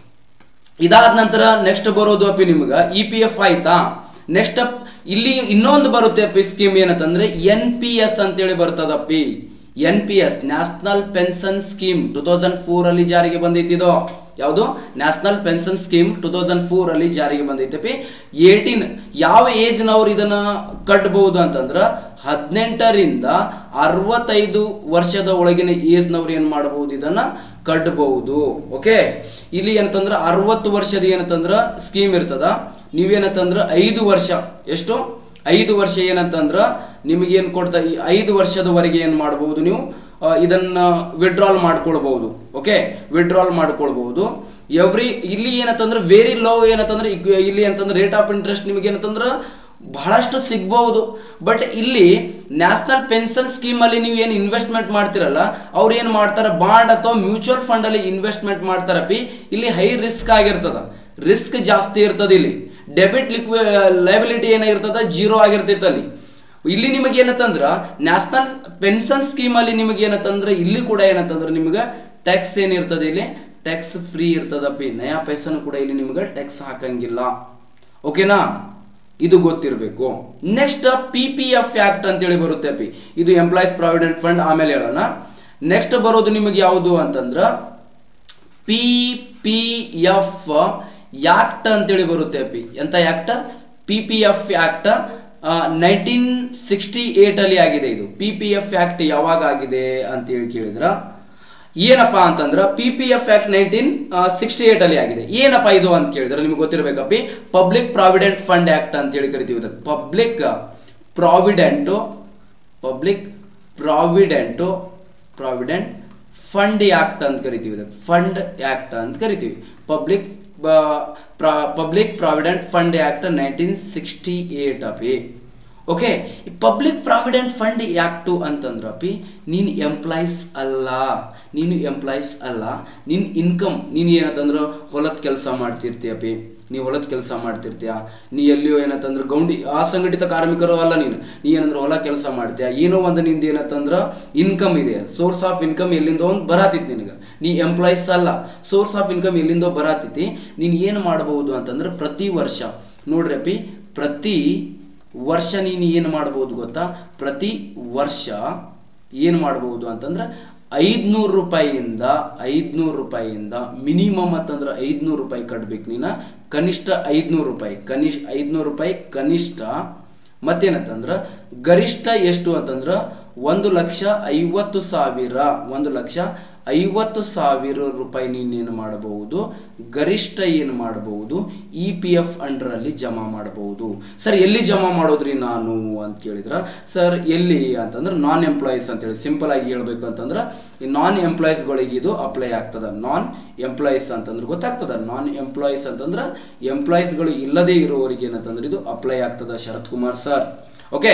ಇದಾದ ನಂತರ ನೆಕ್ಸ್ಟ್ ಬರೋದು ಅಪ್ಪಿ ನಿಮ್ಗೆ ಇ ಪಿ ಎಫ್ ಆಯ್ತಾ ನೆಕ್ಸ್ಟ್ ಇಲ್ಲಿ ಇನ್ನೊಂದು ಬರುತ್ತೆ ಅಪ್ಪಿ ಸ್ಕೀಮ್ ಏನಂತಂದ್ರೆ ಎನ್ ಪಿ ಎಸ್ ಅಂತೇಳಿ ಬರ್ತದಪ್ಪಿ N P S national pension scheme two thousand four ಅಲ್ಲಿ ಜಾರಿಗೆ ಬಂದೈತಿ ಇದು ಯಾವುದು national pension scheme two thousand four ಅಲ್ಲಿ ಜಾರಿಗೆ ಬಂದೈತಪ್ಪಿ ಏಯ್ಟೀನ್ ಯಾವ ಏಜ್ನವ್ರು ಇದನ್ನ ಕಟ್ಟಬಹುದು ಅಂತಂದ್ರ ಹದಿನೆಂಟರಿಂದ ಅರವತ್ತೈದು ವರ್ಷದ ಒಳಗಿನ ಏಜ್ನವ್ರು ಏನು ಮಾಡಬಹುದು ಇದನ್ನ ಕಟ್ಟಬಹುದು ಓಕೆ ಇಲ್ಲಿ ಏನಂತಂದ್ರ ಅರವತ್ತು ವರ್ಷದ ಏನಂತಂದ್ರ ಸ್ಕೀಮ್ ಇರ್ತದ ನೀವೇನಂತಂದ್ರ ಐದು ವರ್ಷ ಎಷ್ಟು ಐದು ವರ್ಷ ಏನಂತಂದ್ರ ನಿಮಗೇನು ಕೊಡ್ತಾ ಈ ಐದು ವರ್ಷದವರೆಗೆ ಏನು ಮಾಡಬಹುದು ನೀವು ಆ, ಇದನ್ನ ವಿಡ್ರಾಲ್ ಮಾಡ್ಕೊಳ್ಬಹುದು ಓಕೆ ವಿಡ್ರಾಲ್ ಮಾಡ್ಕೊಳ್ಬಹುದು ಎವ್ರಿ ಇಲ್ಲಿ ಏನಂತಂದ್ರೆ ವೆರಿ ಲೋ ಏನಂತಂದ್ರೆ ಇಗ್- ಇಲ್ಲಿ ಅಂತಂದ್ರೆ ರೇಟ್ ಆಫ್ ಇಂಟ್ರೆಸ್ಟ್ ನಿಮಗೆ ಏನಂತಂದ್ರ ಬಹಳಷ್ಟು ಸಿಗ್ಬಹುದು ಬಟ್ ಇಲ್ಲಿ ನ್ಯಾಷನಲ್ ಪೆನ್ಷನ್ ಸ್ಕೀಮ್ ಅಲ್ಲಿ ನೀವು ಏನು ಇನ್ವೆಸ್ಟ್ಮೆಂಟ್ ಮಾಡ್ತಿರಲ್ಲ ಅವ್ರು ಏನು ಮಾಡ್ತಾರೆ ಬಾಂಡ್ ಅಥವಾ ಮ್ಯೂಚುವಲ್ ಫಂಡ್ ಅಲ್ಲಿ ಇನ್ವೆಸ್ಟ್ಮೆಂಟ್ ಮಾಡ್ತಾರಪ್ಪಿ ಇಲ್ಲಿ ಹೈ ರಿಸ್ಕ್ ಆಗಿರ್ತದ ರಿಸ್ಕ್ ಜಾಸ್ತಿ ಇರ್ತದ ಇಲ್ಲಿ ಡೆಬಿಟ್ ಲಿಕ್ವಿ ಲೈಬಿಲಿಟಿ ಏನಾಗಿರ್ತದ ಜೀರೋ ಆಗಿರ್ತೈತೆ ಅಲ್ಲಿ ಇಲ್ಲಿ ನಿಮಗೆ ಏನಂತಂದ್ರ ನ್ಯಾಷನಲ್ ಪೆನ್ಷನ್ ಸ್ಕೀಮ್ ಅಲ್ಲಿ ನಿಮಗೆ ಏನಂತಂದ್ರ ಇಲ್ಲಿ ಕೂಡ ಏನಂತಂದ್ರ ನಿಮಗೆ ಟ್ಯಾಕ್ಸ್ ಏನಿರ್ತದೆ ಇಲ್ಲಿ ಟ್ಯಾಕ್ಸ್ ಫ್ರೀ ಇರ್ತದಪ್ಪಿ ನಯಾ ಪೈಸನ್ ಕೂಡ ಇಲ್ಲಿ ನಿಮಗೆ ಟ್ಯಾಕ್ಸ್ ಹಾಕಂಗಿಲ್ಲ ಓಕೆನಾ ಇದು ಗೊತ್ತಿರಬೇಕು next P P F act ಅಂತೇಳಿ ಬರುತ್ತೆ ಅಪ್ಪಿ ಇದು ಎಂಪ್ಲಾಯೀಸ್ ಪ್ರಾವಿಡೆಂಟ್ ಫಂಡ್ ಆಮೇಲೆ ಹೇಳೋಣ ನೆಕ್ಸ್ಟ್ ಬರೋದು ನಿಮಗೆ ಯಾವುದು ಅಂತಂದ್ರ ಪಿ ಪಿ ಎಫ್ ಯಾಕ್ಟ್ ಅಂತೇಳಿ ಬರುತ್ತೆ ಅಪ್ಪಿ ಎಂತ act P P F act nineteen sixty ಏಟಲ್ಲಿ ಆಗಿದೆ ಇದು ಪಿ ಪಿ ಎಫ್ ಆಕ್ಟ್ ಯಾವಾಗ ಆಗಿದೆ ಅಂತೇಳಿ ಕೇಳಿದ್ರ ಏನಪ್ಪ ಅಂತಂದ್ರ P P F act nineteen sixty eight ಅಲ್ಲಿ ಆಗಿದೆ ಏನಪ್ಪ ಇದು ಅಂತ ಕೇಳಿದ್ರೆ ನಿಮ್ಗೆ ಗೊತ್ತಿರಬೇಕಪ್ಪಿ ಪಬ್ಲಿಕ್ ಪ್ರಾವಿಡೆಂಟ್ ಫಂಡ್ ಆಕ್ಟ್ ಅಂತೇಳಿ ಕರಿತೀವಿ ಇದಕ್ಕೆ public provident public provident provident fund act ಅಂತ ಕರಿತೀವಿ ಇದಕ್ಕೆ ಫಂಡ್ ಆಕ್ಟ್ ಅಂತ ಕರಿತೀವಿ public public provident fund act nineteen sixty eight ಅಪಿ ಓಕೆ ಈ ಪಬ್ಲಿಕ್ ಪ್ರಾವಿಡೆಂಟ್ ಫಂಡ್ ಯಾಕ್ಟು ಅಂತಂದ್ರಪ್ಪಿ ನೀನು ಎಂಪ್ಲಾಯೀಸ್ ಅಲ್ಲ ನೀನು ಎಂಪ್ಲಾಯೀಸ್ ಅಲ್ಲ ನಿನ್ನ ಇನ್ಕಮ್ ನೀನು ಏನಂತಂದ್ರೆ ಹೊಲದ ಕೆಲಸ ಮಾಡ್ತಿರ್ತೀಯಪ್ಪಿ ನೀವು ಹೊಲದ ಕೆಲಸ ಮಾಡ್ತಿರ್ತೀಯ ನೀ ಎಲ್ಲಿಯೋ ಏನಂತಂದ್ರೆ ಗೌಂಡಿ ಅಸಂಘಟಿತ ಕಾರ್ಮಿಕರು ಅಲ್ಲ ನೀನು ನೀ ಏನಂದ್ರೆ ಹೊಲ ಕೆಲಸ ಮಾಡ್ತೀಯ ಏನೋ ಒಂದು ನಿಂದ ಏನಂತಂದ್ರೆ ಇನ್ಕಮ್ ಇದೆ ಸೋರ್ಸ್ ಆಫ್ ಇನ್ಕಮ್ ಎಲ್ಲಿಂದ ಒಂದು ಬರಾತಿತ್ತು ನಿನಗೆ ನೀ ಎಂಪ್ಲಾಯೀಸ್ ಅಲ್ಲ ಸೋರ್ಸ್ ಆಫ್ ಇನ್ಕಮ್ ಎಲ್ಲಿಂದೋ ಬರಾತೈತಿ ನೀನು ಏನು ಮಾಡಬಹುದು ಅಂತಂದ್ರೆ ಪ್ರತಿ ವರ್ಷ ನೋಡ್ರಿ ಅಪ್ಪಿ ಪ್ರತಿ ವರ್ಷ ನೀನು ಏನು ಮಾಡ್ಬೋದು ಗೊತ್ತಾ ಪ್ರತಿ ವರ್ಷ ಏನು ಮಾಡ್ಬೋದು ಅಂತಂದ್ರೆ ಐದುನೂರು ರೂಪಾಯಿಯಿಂದ ಐದುನೂರು ರೂಪಾಯಿಯಿಂದ ಮಿನಿಮಮ್ ಅಂತಂದ್ರೆ ಐದುನೂರು ರೂಪಾಯಿ ಕಟ್ಬೇಕು ನೀನು ಕನಿಷ್ಠ ಐದುನೂರು ರೂಪಾಯಿ ಕನಿಷ್ಠ ಐದುನೂರು ರೂಪಾಯಿ ಕನಿಷ್ಠ ಮತ್ತೇನಂತಂದ್ರೆ ಗರಿಷ್ಠ ಎಷ್ಟು ಅಂತಂದ್ರೆ ಒಂದು ಲಕ್ಷ ಐವತ್ತು ಸಾವಿರ ಒಂದು ಲಕ್ಷ ಐವತ್ತು ಸಾವಿರ ರೂಪಾಯಿ ನೀನೇನು ಮಾಡಬಹುದು ಗರಿಷ್ಠ ಏನು ಮಾಡಬಹುದು ಇ ಪಿ ಎಫ್ ಅಂಡರಲ್ಲಿ ಜಮಾ ಮಾಡಬಹುದು ಸರ್ ಎಲ್ಲಿ ಜಮಾ ಮಾಡೋದ್ರಿ ನಾನು ಅಂತ ಕೇಳಿದ್ರ ಸರ್ ಎಲ್ಲಿ ಅಂತಂದ್ರೆ ನಾನ್ ಎಂಪ್ಲಾಯೀಸ್ ಅಂತೇಳಿ ಸಿಂಪಲ್ ಆಗಿ ಹೇಳ್ಬೇಕು ಅಂತಂದ್ರೆ ಈ ನಾನ್ ಎಂಪ್ಲಾಯೀಸ್ಗಳಿಗೆ ಇದು ಅಪ್ಲೈ ಆಗ್ತದ ನಾನ್ ಎಂಪ್ಲಾಯೀಸ್ ಅಂತಂದ್ರೆ ಗೊತ್ತಾಗ್ತದ ನಾನ್ ಎಂಪ್ಲಾಯೀಸ್ ಅಂತಂದ್ರೆ ಎಂಪ್ಲಾಯೀಸ್ಗಳು ಇಲ್ಲದೇ ಇರೋರಿಗೆ ಏನಂತಂದ್ರೆ ಇದು ಅಪ್ಲೈ ಆಗ್ತದ Sharath Kumar sir okay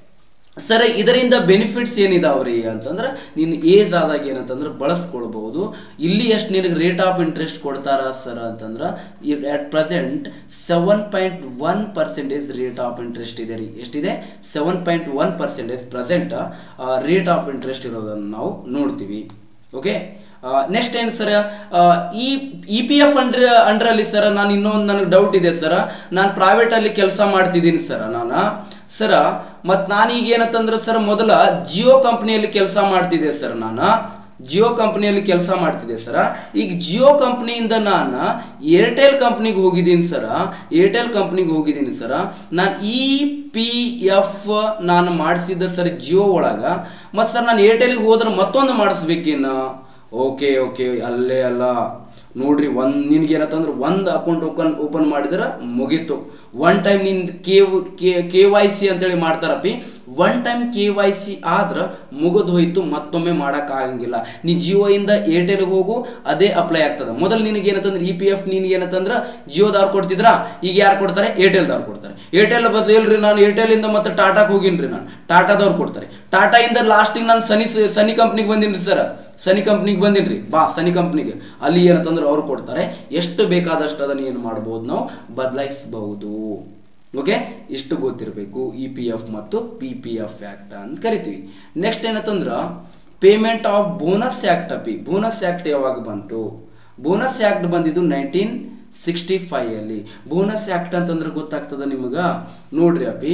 sir ಇದರಿಂದ ಬೆನಿಫಿಟ್ಸ್ ಏನಿದಾವ್ರಿ ಅಂತಂದ್ರೆ ನೀನು ಏಜ್ ಆದಾಗ ಏನಂತಂದ್ರೆ ಬಳಸ್ಕೊಳ್ಬಹುದು ಇಲ್ಲಿ ಎಷ್ಟು ನಿನಗೆ ರೇಟ್ ಆಫ್ ಇಂಟ್ರೆಸ್ಟ್ ಕೊಡ್ತಾರ ಸರ್ ಅಂತಂದ್ರೆ at present seven point one percentage rate of interest ಇದೆ ರೀ ಎಷ್ಟಿದೆ seven point one percentage present rate of interest ಇರೋದನ್ನು ನಾವು ನೋಡ್ತೀವಿ ಓಕೆ ನೆಕ್ಸ್ಟ್ ಏನು ಸರ್ ಈ ಇ ಪಿ ಎಫ್ ಅಂಡ್ರ ಅಂಡ್ರಲ್ಲಿ ಸರ್ ನಾನು ಇನ್ನೊಂದು ನನಗೆ ಡೌಟ್ ಇದೆ ಸರ್ ನಾನು ಪ್ರೈವೇಟಲ್ಲಿ ಕೆಲಸ ಮಾಡ್ತಿದ್ದೀನಿ ಸರ್ ನಾನು ಸರ ಮತ್ತು ನಾನೀಗ ಏನಂತಂದ್ರೆ ಸರ್ ಮೊದಲ ಜಿಯೋ ಕಂಪ್ನಿಯಲ್ಲಿ ಕೆಲಸ ಮಾಡ್ತಿದ್ದೆ ಸರ್ ನಾನು ಜಿಯೋ ಕಂಪ್ನಿಯಲ್ಲಿ ಕೆಲಸ ಮಾಡ್ತಿದ್ದೆ ಸರ ಈಗ ಜಿಯೋ ಕಂಪ್ನಿಯಿಂದ ನಾನು ಏರ್ಟೆಲ್ ಕಂಪ್ನಿಗೆ ಹೋಗಿದ್ದೀನಿ ಸರ ಏರ್ಟೆಲ್ ಕಂಪ್ನಿಗೆ ಹೋಗಿದ್ದೀನಿ ಸರ ನಾನು ಇ ಪಿ ಎಫ್ ನಾನು ಮಾಡಿಸಿದ್ದ ಸರ್ ಜಿಯೋ ಒಳಗೆ ಮತ್ತು ಸರ್ ನಾನು ಏರ್ಟೆಲ್ಗೆ ಹೋದ್ರೆ ಮತ್ತೊಂದು ಮಾಡಿಸ್ಬೇಕೇನು ಓಕೆ ಓಕೆ ಅಲ್ಲೇ ಅಲ್ಲ ನೋಡ್ರಿ ಒಂದು ನಿನ್ಗೆ ಏನಂತಂದ್ರೆ ಒಂದು ಅಕೌಂಟ್ ಓಪನ್ ಓಪನ್ ಮಾಡಿದ್ರೆ ಮುಗೀತು ಒನ್ ಟೈಮ್ ನಿಂದು ಕೆ ಕೆ ವೈ ಸಿ ಅಂತೇಳಿ ಮಾಡ್ತಾರಪ್ಪಿ one time K Y C ಆದ್ರೆ ಮುಗಿದು ಹೋಯ್ತು ಮತ್ತೊಮ್ಮೆ ಮಾಡೋಕ್ಕಾಗಂಗಿಲ್ಲ ನೀ ಜಿಯೋ ಇಂದ ಏರ್ಟೆಲ್ಗೆ ಹೋಗು ಅದೇ ಅಪ್ಲೈ ಆಗ್ತದೆ ಮೊದಲು ನಿನಗೆ ಏನಂತಂದ್ರೆ ಇ ಪಿ ಎಫ್ ನಿನಗೆ ಏನಂತಂದ್ರೆ ಜಿಯೋದವ್ರು ಕೊಡ್ತಿದ್ರಾ ಈಗ ಯಾರು ಕೊಡ್ತಾರೆ ಏರ್ಟೆಲ್ದವ್ರು ಕೊಡ್ತಾರೆ ಏರ್ಟೆಲ್ ಬಸ್ ಇಲ್ರಿ ನಾನು ಏರ್ಟೆಲಿಂದ ಮತ್ತೆ ಟಾಟಾಗೆ ಹೋಗಿನ್ರಿ ನಾನು ಟಾಟಾದವ್ರು ಕೊಡ್ತಾರೆ ಟಾಟಾ ಇಂದ ಲಾಸ್ಟಿಗೆ ನಾನು ಸನಿ ಸನಿ ಕಂಪ್ನಿಗೆ ಬಂದಿನಿ ಸರ್ ಸನಿ ಕಂಪ್ನಿಗೆ ಬಂದಿನ್ರಿ ಬಾ ಸನಿ ಕಂಪ್ನಿಗೆ ಅಲ್ಲಿ ಏನಂತಂದ್ರೆ ಅವ್ರು ಕೊಡ್ತಾರೆ ಎಷ್ಟು ಬೇಕಾದಷ್ಟು ಅದನ್ನು ಏನು ಮಾಡ್ಬೋದು ನಾವು ಬದಲಾಯಿಸಬಹುದು ಓಕೆ ಇಷ್ಟು ಗೊತ್ತಿರಬೇಕು ಇ ಪಿ ಎಫ್ ಮತ್ತು ಪಿ ಪಿ ಎಫ್ ಆ್ಯಕ್ಟ್ ಅಂತ ಕರಿತೀವಿ ನೆಕ್ಸ್ಟ್ ಏನಂತಂದ್ರೆ ಪೇಮೆಂಟ್ ಆಫ್ ಬೋನಸ್ ಆ್ಯಕ್ಟ್ ಅಪಿ ಬೋನಸ್ ಆ್ಯಕ್ಟ್ ಯಾವಾಗ ಬಂತು ಬೋನಸ್ ಆ್ಯಕ್ಟ್ ಬಂದಿದ್ದು ನೈನ್ಟೀನ್ ಸಿಕ್ಸ್ಟಿ ಫೈಯಲ್ಲಿ ಬೋನಸ್ ಆ್ಯಕ್ಟ್ ಅಂತಂದ್ರೆ ಗೊತ್ತಾಗ್ತದ ನಿಮಗೆ ನೋಡ್ರಿ ಅಪಿ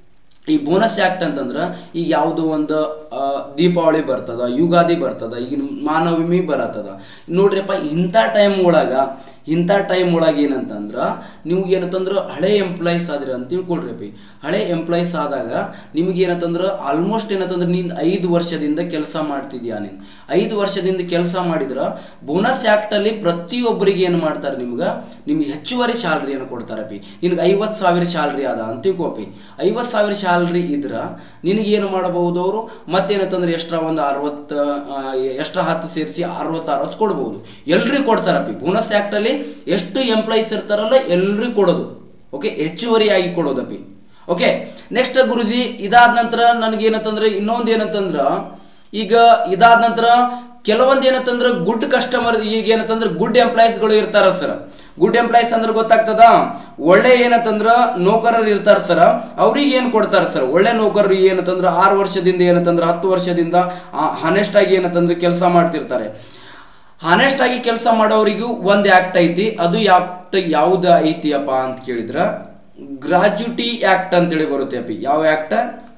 ಈ ಬೋನಸ್ ಆ್ಯಕ್ಟ್ ಅಂತಂದ್ರೆ ಈಗ ಯಾವುದೋ ಒಂದು ಆ, ದೀಪಾವಳಿ ಬರ್ತದ ಯುಗಾದಿ ಬರ್ತದ ಈಗ ಮಾನವಮಿ ಬರತ್ತದ ನೋಡ್ರಿಪ್ಪ ಇಂಥ ಟೈಮ್ ಒಳಗ ಇಂಥ ಟೈಮ್ ಒಳಗೆ ಏನಂತಂದ್ರೆ ನೀವು ಏನಂತಂದ್ರೆ ಹಳೆ ಎಂಪ್ಲಾಯೀಸ್ ಆದ್ರಿ ಅಂತ ತಿಳ್ಕೊಳ್ರಿ ಅಪ್ಪಿ ಹಳೆ ಎಂಪ್ಲಾಯೀಸ್ ಆದಾಗ ನಿಮ್ಗೆ ಏನಂತಂದ್ರೆ ಆಲ್ಮೋಸ್ಟ್ ಏನಂತಂದ್ರೆ ನೀನು ಐದು ವರ್ಷದಿಂದ ಕೆಲಸ ಮಾಡ್ತಿದ್ಯಾ ನೀನು ಐದು ವರ್ಷದಿಂದ ಕೆಲಸ ಮಾಡಿದ್ರೆ ಬೋನಸ್ ಆ್ಯಕ್ಟಲ್ಲಿ ಪ್ರತಿಯೊಬ್ಬರಿಗೆ ಏನು ಮಾಡ್ತಾರೆ ನಿಮ್ಗೆ ನಿಮ್ಗೆ ಹೆಚ್ಚುವರಿ ಸ್ಯಾಲ್ರಿಯನ್ನು ಕೊಡ್ತಾರಪ್ಪಿ ನಿನಗೆ ಐವತ್ತು ಸಾವಿರ ಸ್ಯಾಲ್ರಿ ಅದ ಅಂತ ತಿಳ್ಕೊಪಿ ಐವತ್ತು ಸಾವಿರ ಸ್ಯಾಲ್ರಿ ಇದ್ರೆ ನಿನಗೇನು ಮಾಡಬಹುದು ಅವರು ಮತ್ತೇನಂತಂದ್ರೆ ಎಕ್ಸ್ಟ್ರಾ ಒಂದು ಅರವತ್ತು ಎಕ್ಸ್ಟ್ರಾ ಹತ್ತು ಸೇರಿಸಿ ಅರವತ್ತು ಅರವತ್ತು ಕೊಡ್ಬೋದು ಎಲ್ರಿಗೂ ಕೊಡ್ತಾರಪ್ಪಿ ಬೋನಸ್ ಆ್ಯಕ್ಟಲ್ಲಿ ಎಷ್ಟು ಎಂಪ್ಲಾಯೀಸ್ ಇರ್ತಾರಲ್ಲ ಎಲ್ರಿಗೂ ಕೊಡೋದು ಓಕೆ ಹೆಚ್ಚುವರಿಯಾಗಿ ಕೊಡೋದಪ್ಪಿ ಓಕೆ ನೆಕ್ಸ್ಟ್ ಗುರುಜಿ ಇದಾದ ನಂತರ ನನಗೇನಂತಂದ್ರೆ ಇನ್ನೊಂದು ಏನಂತಂದ್ರೆ ಈಗ ಇದಾದ ನಂತರ ಕೆಲವೊಂದು ಏನಂತಂದ್ರೆ ಗುಡ್ ಕಸ್ಟಮರ್ ಈಗ ಏನಂತಂದ್ರೆ ಗುಡ್ ಎಂಪ್ಲಾಯೀಸ್ಗಳು ಇರ್ತಾರ ಸರ್ ಗುಡ್ ಎಂಪ್ಲಾಯೀಸ್ ಅಂದ್ರೆ ಗೊತ್ತಾಗ್ತದ ಒಳ್ಳೆ ಏನಂತಂದ್ರ ನೌಕರರು ಇರ್ತಾರ ಸರ್ ಅವ್ರಿಗೆ ಏನು ಕೊಡ್ತಾರೆ ಸರ್ ಒಳ್ಳೆ ನೌಕರರು ಏನಂತಂದ್ರೆ ಆರು ವರ್ಷದಿಂದ ಏನಂತಂದ್ರೆ ಹತ್ತು ವರ್ಷದಿಂದ ಹಾನೆಸ್ಟ್ ಆಗಿ ಏನಂತಂದ್ರೆ ಕೆಲಸ ಮಾಡ್ತಿರ್ತಾರೆ ಹಾನೆಸ್ಟ್ ಆಗಿ ಕೆಲಸ ಮಾಡೋರಿಗೂ ಒಂದು ಆ್ಯಕ್ಟ್ ಐತಿ ಅದು ಆ್ಯಕ್ಟ್ ಯಾವ್ದು ಐತಿಯಪ್ಪ ಅಂತ ಕೇಳಿದ್ರ ಗ್ರಾಚ್ಯುಟಿ ಆ್ಯಕ್ಟ್ ಅಂತೇಳಿ ಬರುತ್ತೆ ಅಪ್ಪಿ ಯಾವ act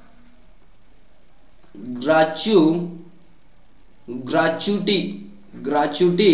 gratu gratuity gratuity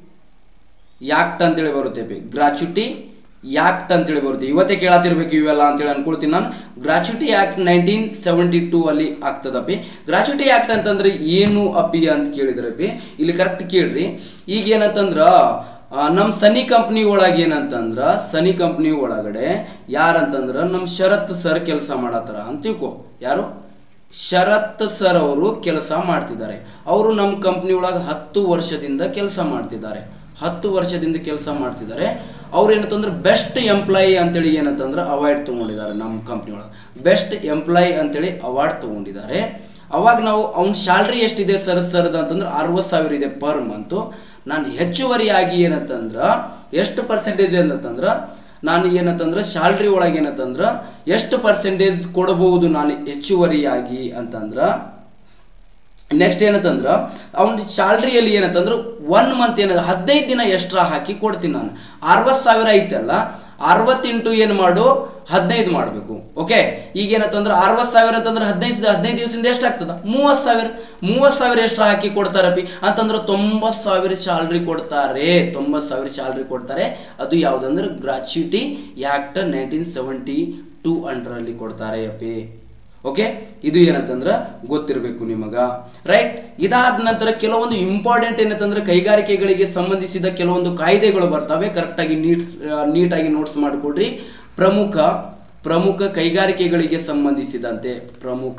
act ಅಂತೇಳಿ ಬರುತ್ತೆ ಅಪ್ಪಿ ಗ್ರಾಚ್ಯುಟಿ ಯಾಕ್ಟ್ ಅಂತೇಳಿ ಬರುತ್ತೆ ಇವತ್ತೇ ಕೇಳತ್ತಿರ್ಬೇಕು ಇವೆಲ್ಲ ಅಂತೇಳಿ ಅನ್ಕೊಳ್ತೀನಿ ನಾನು gratuity act nineteen seventy two ಅಲ್ಲಿ ಆಗ್ತದಪ್ಪಿ ಗ್ರಾಚ್ಯುಟಿ ಆ್ಯಕ್ಟ್ ಅಂತಂದ್ರೆ ಏನು ಅಪ್ಪಿ ಅಂತ ಕೇಳಿದ್ರೆ ಅಪ್ಪಿ ಇಲ್ಲಿ ಕರೆಕ್ಟ್ ಕೇಳ್ರಿ ಈಗ ಏನಂತಂದ್ರ ನಮ್ಮ ಸನಿ ಕಂಪ್ನಿ ಒಳಗೆ ಏನಂತಂದ್ರ ಸನಿ ಕಂಪ್ನಿ ಒಳಗಡೆ ಯಾರಂತಂದ್ರ ನಮ್ಮ ಶರತ್ ಸರ್ ಕೆಲಸ ಮಾಡತ್ತಾರ ಅಂತ ತಿಳ್ಕೊ ಯಾರು ಶರತ್ ಸರ್ ಅವರು ಕೆಲಸ ಮಾಡ್ತಿದ್ದಾರೆ ಅವರು ನಮ್ಮ ಕಂಪ್ನಿ ಒಳಗೆ ಹತ್ತು ವರ್ಷದಿಂದ ಕೆಲಸ ಮಾಡ್ತಿದ್ದಾರೆ ಹತ್ತು ವರ್ಷದಿಂದ ಕೆಲಸ ಮಾಡ್ತಿದ್ದಾರೆ ಅವ್ರು ಏನಂತಂದ್ರೆ ಬೆಸ್ಟ್ ಎಂಪ್ಲಾಯಿ ಅಂತೇಳಿ ಏನಂತಂದ್ರೆ ಅವಾರ್ಡ್ ತೊಗೊಂಡಿದ್ದಾರೆ ನಮ್ಮ ಕಂಪ್ನಿ ಒಳಗೆ ಬೆಸ್ಟ್ ಎಂಪ್ಲಾಯಿ ಅಂತೇಳಿ ಅವಾರ್ಡ್ ತೊಗೊಂಡಿದ್ದಾರೆ ಅವಾಗ ನಾವು ಅವ್ನ ಸ್ಯಾಲ್ರಿ ಎಷ್ಟಿದೆ ಸರ್ ಸರ್ದು ಅಂತಂದ್ರೆ ಅರವತ್ತು ಸಾವಿರ ಇದೆ ಪರ್ ಮಂತು ನಾನು ಹೆಚ್ಚುವರಿಯಾಗಿ ಏನಂತಂದ್ರೆ ಎಷ್ಟು ಪರ್ಸೆಂಟೇಜ್ ಅಂತಂದ್ರೆ ನಾನು ಏನಂತಂದ್ರೆ ಸ್ಯಾಲ್ರಿ ಒಳಗೆ ಏನಂತಂದ್ರೆ ಎಷ್ಟು ಪರ್ಸೆಂಟೇಜ್ ಕೊಡಬಹುದು ನಾನು ಹೆಚ್ಚುವರಿಯಾಗಿ ಅಂತಂದ್ರೆ ನೆಕ್ಸ್ಟ್ ಏನಂತಂದ್ರೆ ಅವ್ನ ಸ್ಯಾಲ್ರಿಯಲ್ಲಿ ಏನಂತಂದ್ರೆ ಒನ್ ಮಂತ್ ಏನ ಹದಿನೈದು ದಿನ ಎಕ್ಸ್ಟ್ರಾ ಹಾಕಿ ಕೊಡ್ತೀನಿ ನಾನು ಅರವತ್ತು ಸಾವಿರ ಐತಲ್ಲ ಅರವತ್ತೆಂಟು ಏನು ಮಾಡು ಹದಿನೈದು ಮಾಡಬೇಕು ಓಕೆ ಈಗ ಏನಂತಂದ್ರೆ ಅರವತ್ತು ಸಾವಿರ ಅಂತಂದ್ರೆ ಹದಿನೈದು ಹದಿನೈದು ದಿವಸದಿಂದ ಎಷ್ಟು ಆಗ್ತದ ಮೂವತ್ತು ಸಾವಿರ ಮೂವತ್ತು ಸಾವಿರ ಎಷ್ಟು ಹಾಕಿ ಕೊಡ್ತಾರಪ್ಪಿ ಅಂತಂದ್ರೆ ತೊಂಬತ್ತು ಸಾವಿರ ಸ್ಯಾಲ್ರಿ ಕೊಡ್ತಾರೆ ತೊಂಬತ್ತು ಸಾವಿರ ಸ್ಯಾಲ್ರಿ ಕೊಡ್ತಾರೆ ಅದು ಯಾವುದಂದ್ರೆ gratuity act nineteen seventy two ಅಂಡ್ರಲ್ಲಿ ಕೊಡ್ತಾರೆ ಅಪ್ಪಿ ಓಕೆ ಇದು ಏನಂತಂದ್ರೆ ಗೊತ್ತಿರಬೇಕು ನಿಮಗ ರೈಟ್ ಇದಾದ ನಂತರ ಕೆಲವೊಂದು ಇಂಪಾರ್ಟೆಂಟ್ ಏನಂತಂದ್ರೆ ಕೈಗಾರಿಕೆಗಳಿಗೆ ಸಂಬಂಧಿಸಿದ ಕೆಲವೊಂದು ಕಾಯ್ದೆಗಳು ಬರ್ತವೆ ಕರೆಕ್ಟಾಗಿ ನೀಟ್ ನೀಟಾಗಿ ನೋಟ್ಸ್ ಮಾಡಿಕೊಡ್ರಿ ಪ್ರಮುಖ ಪ್ರಮುಖ ಕೈಗಾರಿಕೆಗಳಿಗೆ ಸಂಬಂಧಿಸಿದಂತೆ ಪ್ರಮುಖ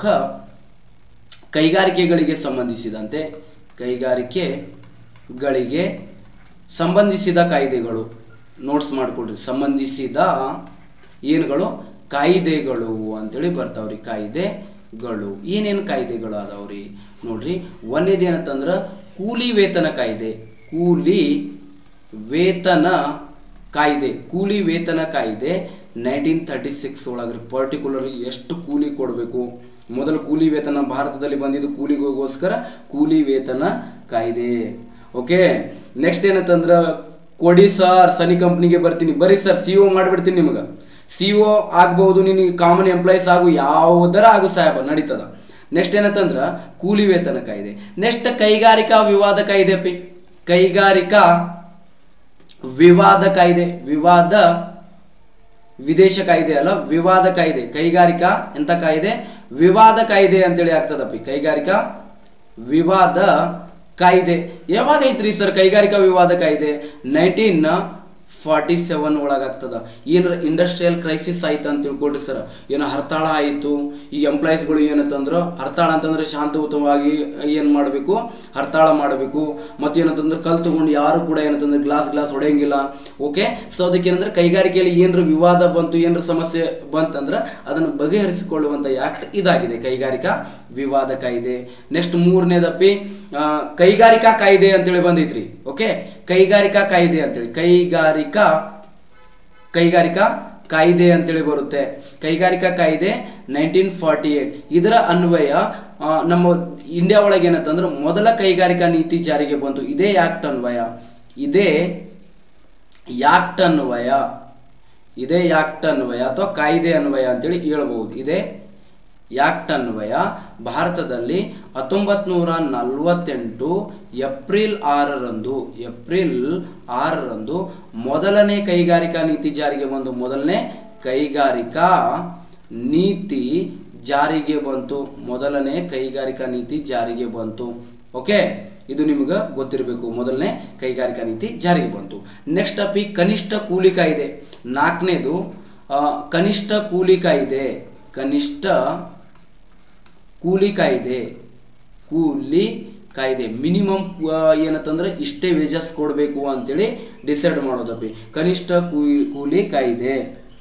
ಕೈಗಾರಿಕೆಗಳಿಗೆ ಸಂಬಂಧಿಸಿದಂತೆ ಕೈಗಾರಿಕೆಗಳಿಗೆ ಸಂಬಂಧಿಸಿದ ಕಾಯ್ದೆಗಳು ನೋಟ್ಸ್ ಮಾಡಿಕೊಡ್ರಿ ಸಂಬಂಧಿಸಿದ ಏನುಗಳು ಕಾಯ್ದೆಗಳು ಅಂತೇಳಿ ಬರ್ತಾವ್ರಿ ಕಾಯ್ದೆಗಳು ಏನೇನು ಕಾಯ್ದೆಗಳು ಅದಾವ್ರಿ ನೋಡ್ರಿ ಒಂದೇದು ಏನಂತಂದ್ರೆ ಕೂಲಿ ವೇತನ ಕಾಯ್ದೆ ಕೂಲಿ ವೇತನ ಕಾಯ್ದೆ ಕೂಲಿ ವೇತನ ಕಾಯ್ದೆ ನೈನ್ಟೀನ್ ತರ್ಟಿ ಸಿಕ್ಸ್ ಒಳಗ್ರಿ ಪರ್ಟಿಕ್ಯುಲರ್ ಎಷ್ಟು ಕೂಲಿ ಕೊಡಬೇಕು ಮೊದಲು ಕೂಲಿ ವೇತನ ಭಾರತದಲ್ಲಿ ಬಂದಿದ್ದು ಕೂಲಿಗೋಸ್ಕರ ಕೂಲಿ ವೇತನ ಕಾಯ್ದೆ ಓಕೆ ನೆಕ್ಸ್ಟ್ ಏನಂತಂದ್ರೆ ಕೊಡಿ ಸರ್ ಸನಿ ಕಂಪ್ನಿಗೆ ಬರ್ತೀನಿ ಬರ್ರಿ ಸರ್ ಸಿ ಒ ಮಾಡಿಬಿಡ್ತೀನಿ ನಿಮಗೆ ಸಿ ಒ ಆಗ್ಬೋದು ನಿನಗೆ ಕಾಮನ್ ಎಂಪ್ಲಾಯೀಸ್ ಆಗು ಯಾವುದರ ಆಗು ಸಾಹೇಬ ನಡೀತದ ನೆಕ್ಸ್ಟ್ ಏನಂತಂದ್ರ ಕೂಲಿ ವೇತನ ಕಾಯ್ದೆ ನೆಕ್ಸ್ಟ್ ಕೈಗಾರಿಕಾ ವಿವಾದ ಕಾಯ್ದೆ ಪಿ ಕೈಗಾರಿಕಾ ವಿವಾದ ಕಾಯ್ದೆ ವಿವಾದ ವಿದೇಶ ಕಾಯ್ದೆ ಅಲ್ಲ ವಿವಾದ ಕಾಯ್ದೆ ಕೈಗಾರಿಕಾ ಎಂತ ಕಾಯ್ದೆ ವಿವಾದ ಕಾಯ್ದೆ ಅಂತೇಳಿ ಆಗ್ತದಪ್ಪಿ ಕೈಗಾರಿಕಾ ವಿವಾದ ಕಾಯ್ದೆ ಯಾವಾಗ ಐತ್ರಿ ಸರ್ ಕೈಗಾರಿಕಾ ವಿವಾದ ಕಾಯ್ದೆ ನೈನ್ಟೀನ್ ಫಾರ್ಟಿ ಸೆವೆನ್ ಒಳಗಾಗ್ತದ ಏನು ಇಂಡಸ್ಟ್ರಿಯಲ್ ಕ್ರೈಸಿಸ್ ಆಯ್ತು ಅಂತ ತಿಳ್ಕೊಳ್ರಿ ಸರ್ ಏನೋ ಹರ್ತಾಳ ಆಯಿತು ಈ ಎಂಪ್ಲಾಯೀಸ್ಗಳು ಏನಂತಂದ್ರೆ ಹರ್ತಾಳ ಅಂತಂದ್ರೆ ಶಾಂತಯುತವಾಗಿ ಏನು ಮಾಡಬೇಕು ಹರ್ತಾಳ ಮಾಡಬೇಕು ಮತ್ತು ಏನಂತಂದ್ರೆ ಕಲ್ ತಗೊಂಡು ಯಾರು ಕೂಡ ಏನಂತಂದ್ರೆ ಗ್ಲಾಸ್ ಗ್ಲಾಸ್ ಹೊಡೆಯಂಗಿಲ್ಲ ಓಕೆ ಸೊ ಅದಕ್ಕೆ ಏನಂದ್ರೆ ಕೈಗಾರಿಕೆಯಲ್ಲಿ ಏನರ ವಿವಾದ ಬಂತು ಏನರ ಸಮಸ್ಯೆ ಬಂತಂದ್ರೆ ಅದನ್ನು ಬಗೆಹರಿಸಿಕೊಳ್ಳುವಂಥ ಆ್ಯಕ್ಟ್ ಇದಾಗಿದೆ ಕೈಗಾರಿಕಾ ವಿವಾದ ಕಾಯ್ದೆ ನೆಕ್ಸ್ಟ್ ಮೂರನೇದಪ್ಪಿ ಆ, ಕೈಗಾರಿಕಾ ಕಾಯ್ದೆ ಅಂತೇಳಿ ಬಂದೈತ್ರಿ ಓಕೆ ಕೈಗಾರಿಕಾ ಕಾಯ್ದೆ ಅಂತೇಳಿ ಕೈಗಾರಿಕಾ ಕೈಗಾರಿಕಾ ಕಾಯ್ದೆ ಅಂತೇಳಿ ಬರುತ್ತೆ ಕೈಗಾರಿಕಾ ಕಾಯ್ದೆ ನೈನ್ಟೀನ್ ಫಾರ್ಟಿ ಏಟ್ ಇದರ ಅನ್ವಯ ಆ, ನಮ್ಮ ಇಂಡಿಯಾ ಒಳಗೆ ಏನಂತಂದ್ರೆ ಮೊದಲ ಕೈಗಾರಿಕಾ ನೀತಿ ಜಾರಿಗೆ ಬಂತು ಇದೇ ಆಕ್ಟ್ ಅನ್ವಯ ಇದೇ ಯಾಕ್ಟ್ ಅನ್ವಯ ಇದೇ ಯಾಕ್ಟ್ ಅನ್ವಯ ಅಥವಾ ಕಾಯ್ದೆ ಅನ್ವಯ ಅಂತೇಳಿ ಹೇಳ್ಬಹುದು ಇದೇ ಯಾಕ್ಟ್ ಅನ್ವಯ ಭಾರತದಲ್ಲಿ ಹತ್ತೊಂಬತ್ತು ನೂರ ನಲವತ್ತೆಂಟು ಏಪ್ರಿಲ್ ಆರರಂದು ಏಪ್ರಿಲ್ ಆರರಂದು ಮೊದಲನೇ ಕೈಗಾರಿಕಾ ನೀತಿ ಜಾರಿಗೆ ಬಂದು ಮೊದಲನೇ ಕೈಗಾರಿಕಾ ನೀತಿ ಜಾರಿಗೆ ಬಂತು ಮೊದಲನೇ ಕೈಗಾರಿಕಾ ನೀತಿ ಜಾರಿಗೆ ಬಂತು ಓಕೆ ಇದು ನಿಮ್ಗೆ ಗೊತ್ತಿರಬೇಕು ಮೊದಲನೇ ಕೈಗಾರಿಕಾ ನೀತಿ ಜಾರಿಗೆ ಬಂತು ನೆಕ್ಸ್ಟ್ ಅಪಿ ಕನಿಷ್ಠ ಕೂಲಿ ಕಾಯ್ದೆ ನಾಲ್ಕನೇದು ಆ, ಕನಿಷ್ಠ ಕೂಲಿ ಕಾಯ್ದೆ ಕನಿಷ್ಠ ಕೂಲಿ ಕಾಯ್ದೆ ಕೂಲಿ ಕಾಯ್ದೆ ಮಿನಿಮಮ್ ಏನಂತಂದ್ರೆ ಇಷ್ಟೇ ವೇಜಸ್ ಕೊಡಬೇಕು ಅಂತೇಳಿ ಡಿಸೈಡ್ ಮಾಡೋದಪ್ಪಿ ಕನಿಷ್ಠ ಕೂಲಿ ಕೂಲಿ ಕಾಯ್ದೆ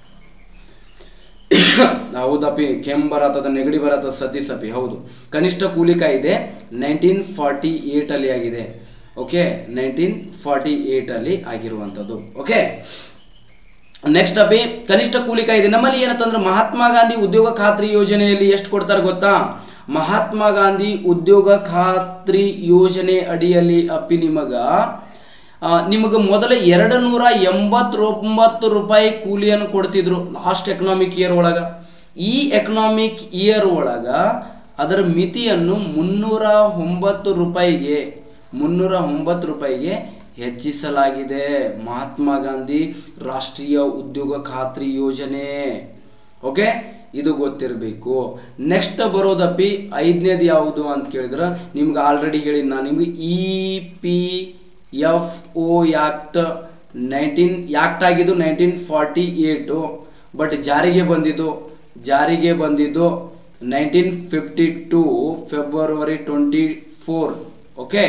ಹೌದಪ್ಪಿ ಕೆಮ್ಮು ಬರತ್ತದ ನೆಗಡಿ ಬರತ್ತದ ಸತಿ ಸಪಿ ಹೌದು ಕನಿಷ್ಠ ಕೂಲಿ ಕಾಯ್ದೆ ನೈನ್ಟೀನ್ ಫಾರ್ಟಿ ಏಟಲ್ಲಿ ಆಗಿದೆ ಓಕೆ ನೈನ್ಟೀನ್ ಫಾರ್ಟಿ ಏಟಲ್ಲಿ ಆಗಿರುವಂಥದ್ದು ಓಕೆ ನೆಕ್ಸ್ಟ್ ಅಪಿ ಕನಿಷ್ಠ ಕೂಲಿ ಕಾಯ್ದೆ ನಮ್ಮಲ್ಲಿ ಏನಂತಂದ್ರೆ ಮಹಾತ್ಮ ಗಾಂಧಿ ಉದ್ಯೋಗ ಖಾತ್ರಿ ಯೋಜನೆಯಲ್ಲಿ ಎಷ್ಟು ಕೊಡ್ತಾರೆ ಗೊತ್ತಾ ಮಹಾತ್ಮ ಗಾಂಧಿ ಉದ್ಯೋಗ ಖಾತ್ರಿ ಯೋಜನೆ ಅಡಿಯಲ್ಲಿ ಅಪ್ಪಿ ನಿಮಗ ಆ, ನಿಮಗೆ ಮೊದಲ ಎರಡು ನೂರ ಎಂಬತ್ತೊಂಬತ್ತು ರೂಪಾಯಿ ಕೂಲಿಯನ್ನು ಕೊಡ್ತಿದ್ರು ಲಾಸ್ಟ್ ಎಕನಾಮಿಕ್ ಇಯರ್ ಒಳಗ ಈ ಎಕನಾಮಿಕ್ ಇಯರ್ ಒಳಗ ಅದರ ಮಿತಿಯನ್ನು ಮುನ್ನೂರ ಒಂಬತ್ತು ರೂಪಾಯಿಗೆ ಮುನ್ನೂರ ಒಂಬತ್ತು ರೂಪಾಯಿಗೆ ಹೆಚ್ಚಿಸಲಾಗಿದೆ ಮಹಾತ್ಮ ಗಾಂಧಿ ರಾಷ್ಟ್ರೀಯ ಉದ್ಯೋಗ ಖಾತ್ರಿ ಯೋಜನೆ ಓಕೆ ಇದು ಗೊತ್ತಿರಬೇಕು ನೆಕ್ಸ್ಟ್ ಬರೋದಪ್ಪಿ ಐದನೇದು ಯಾವುದು ಅಂತ ಕೇಳಿದ್ರೆ ನಿಮ್ಗೆ ಆಲ್ರೆಡಿ ಹೇಳಿದ್ ನಾನು ನಿಮ್ಗೆ E P F O act nineteen act ಆಗಿದ್ದು ನೈನ್ಟೀನ್ ಫಾರ್ಟಿ ಏಟು ಬಟ್ ಜಾರಿಗೆ ಬಂದಿದ್ದು ಜಾರಿಗೆ ಬಂದಿದ್ದು nineteen fifty two February twenty four okay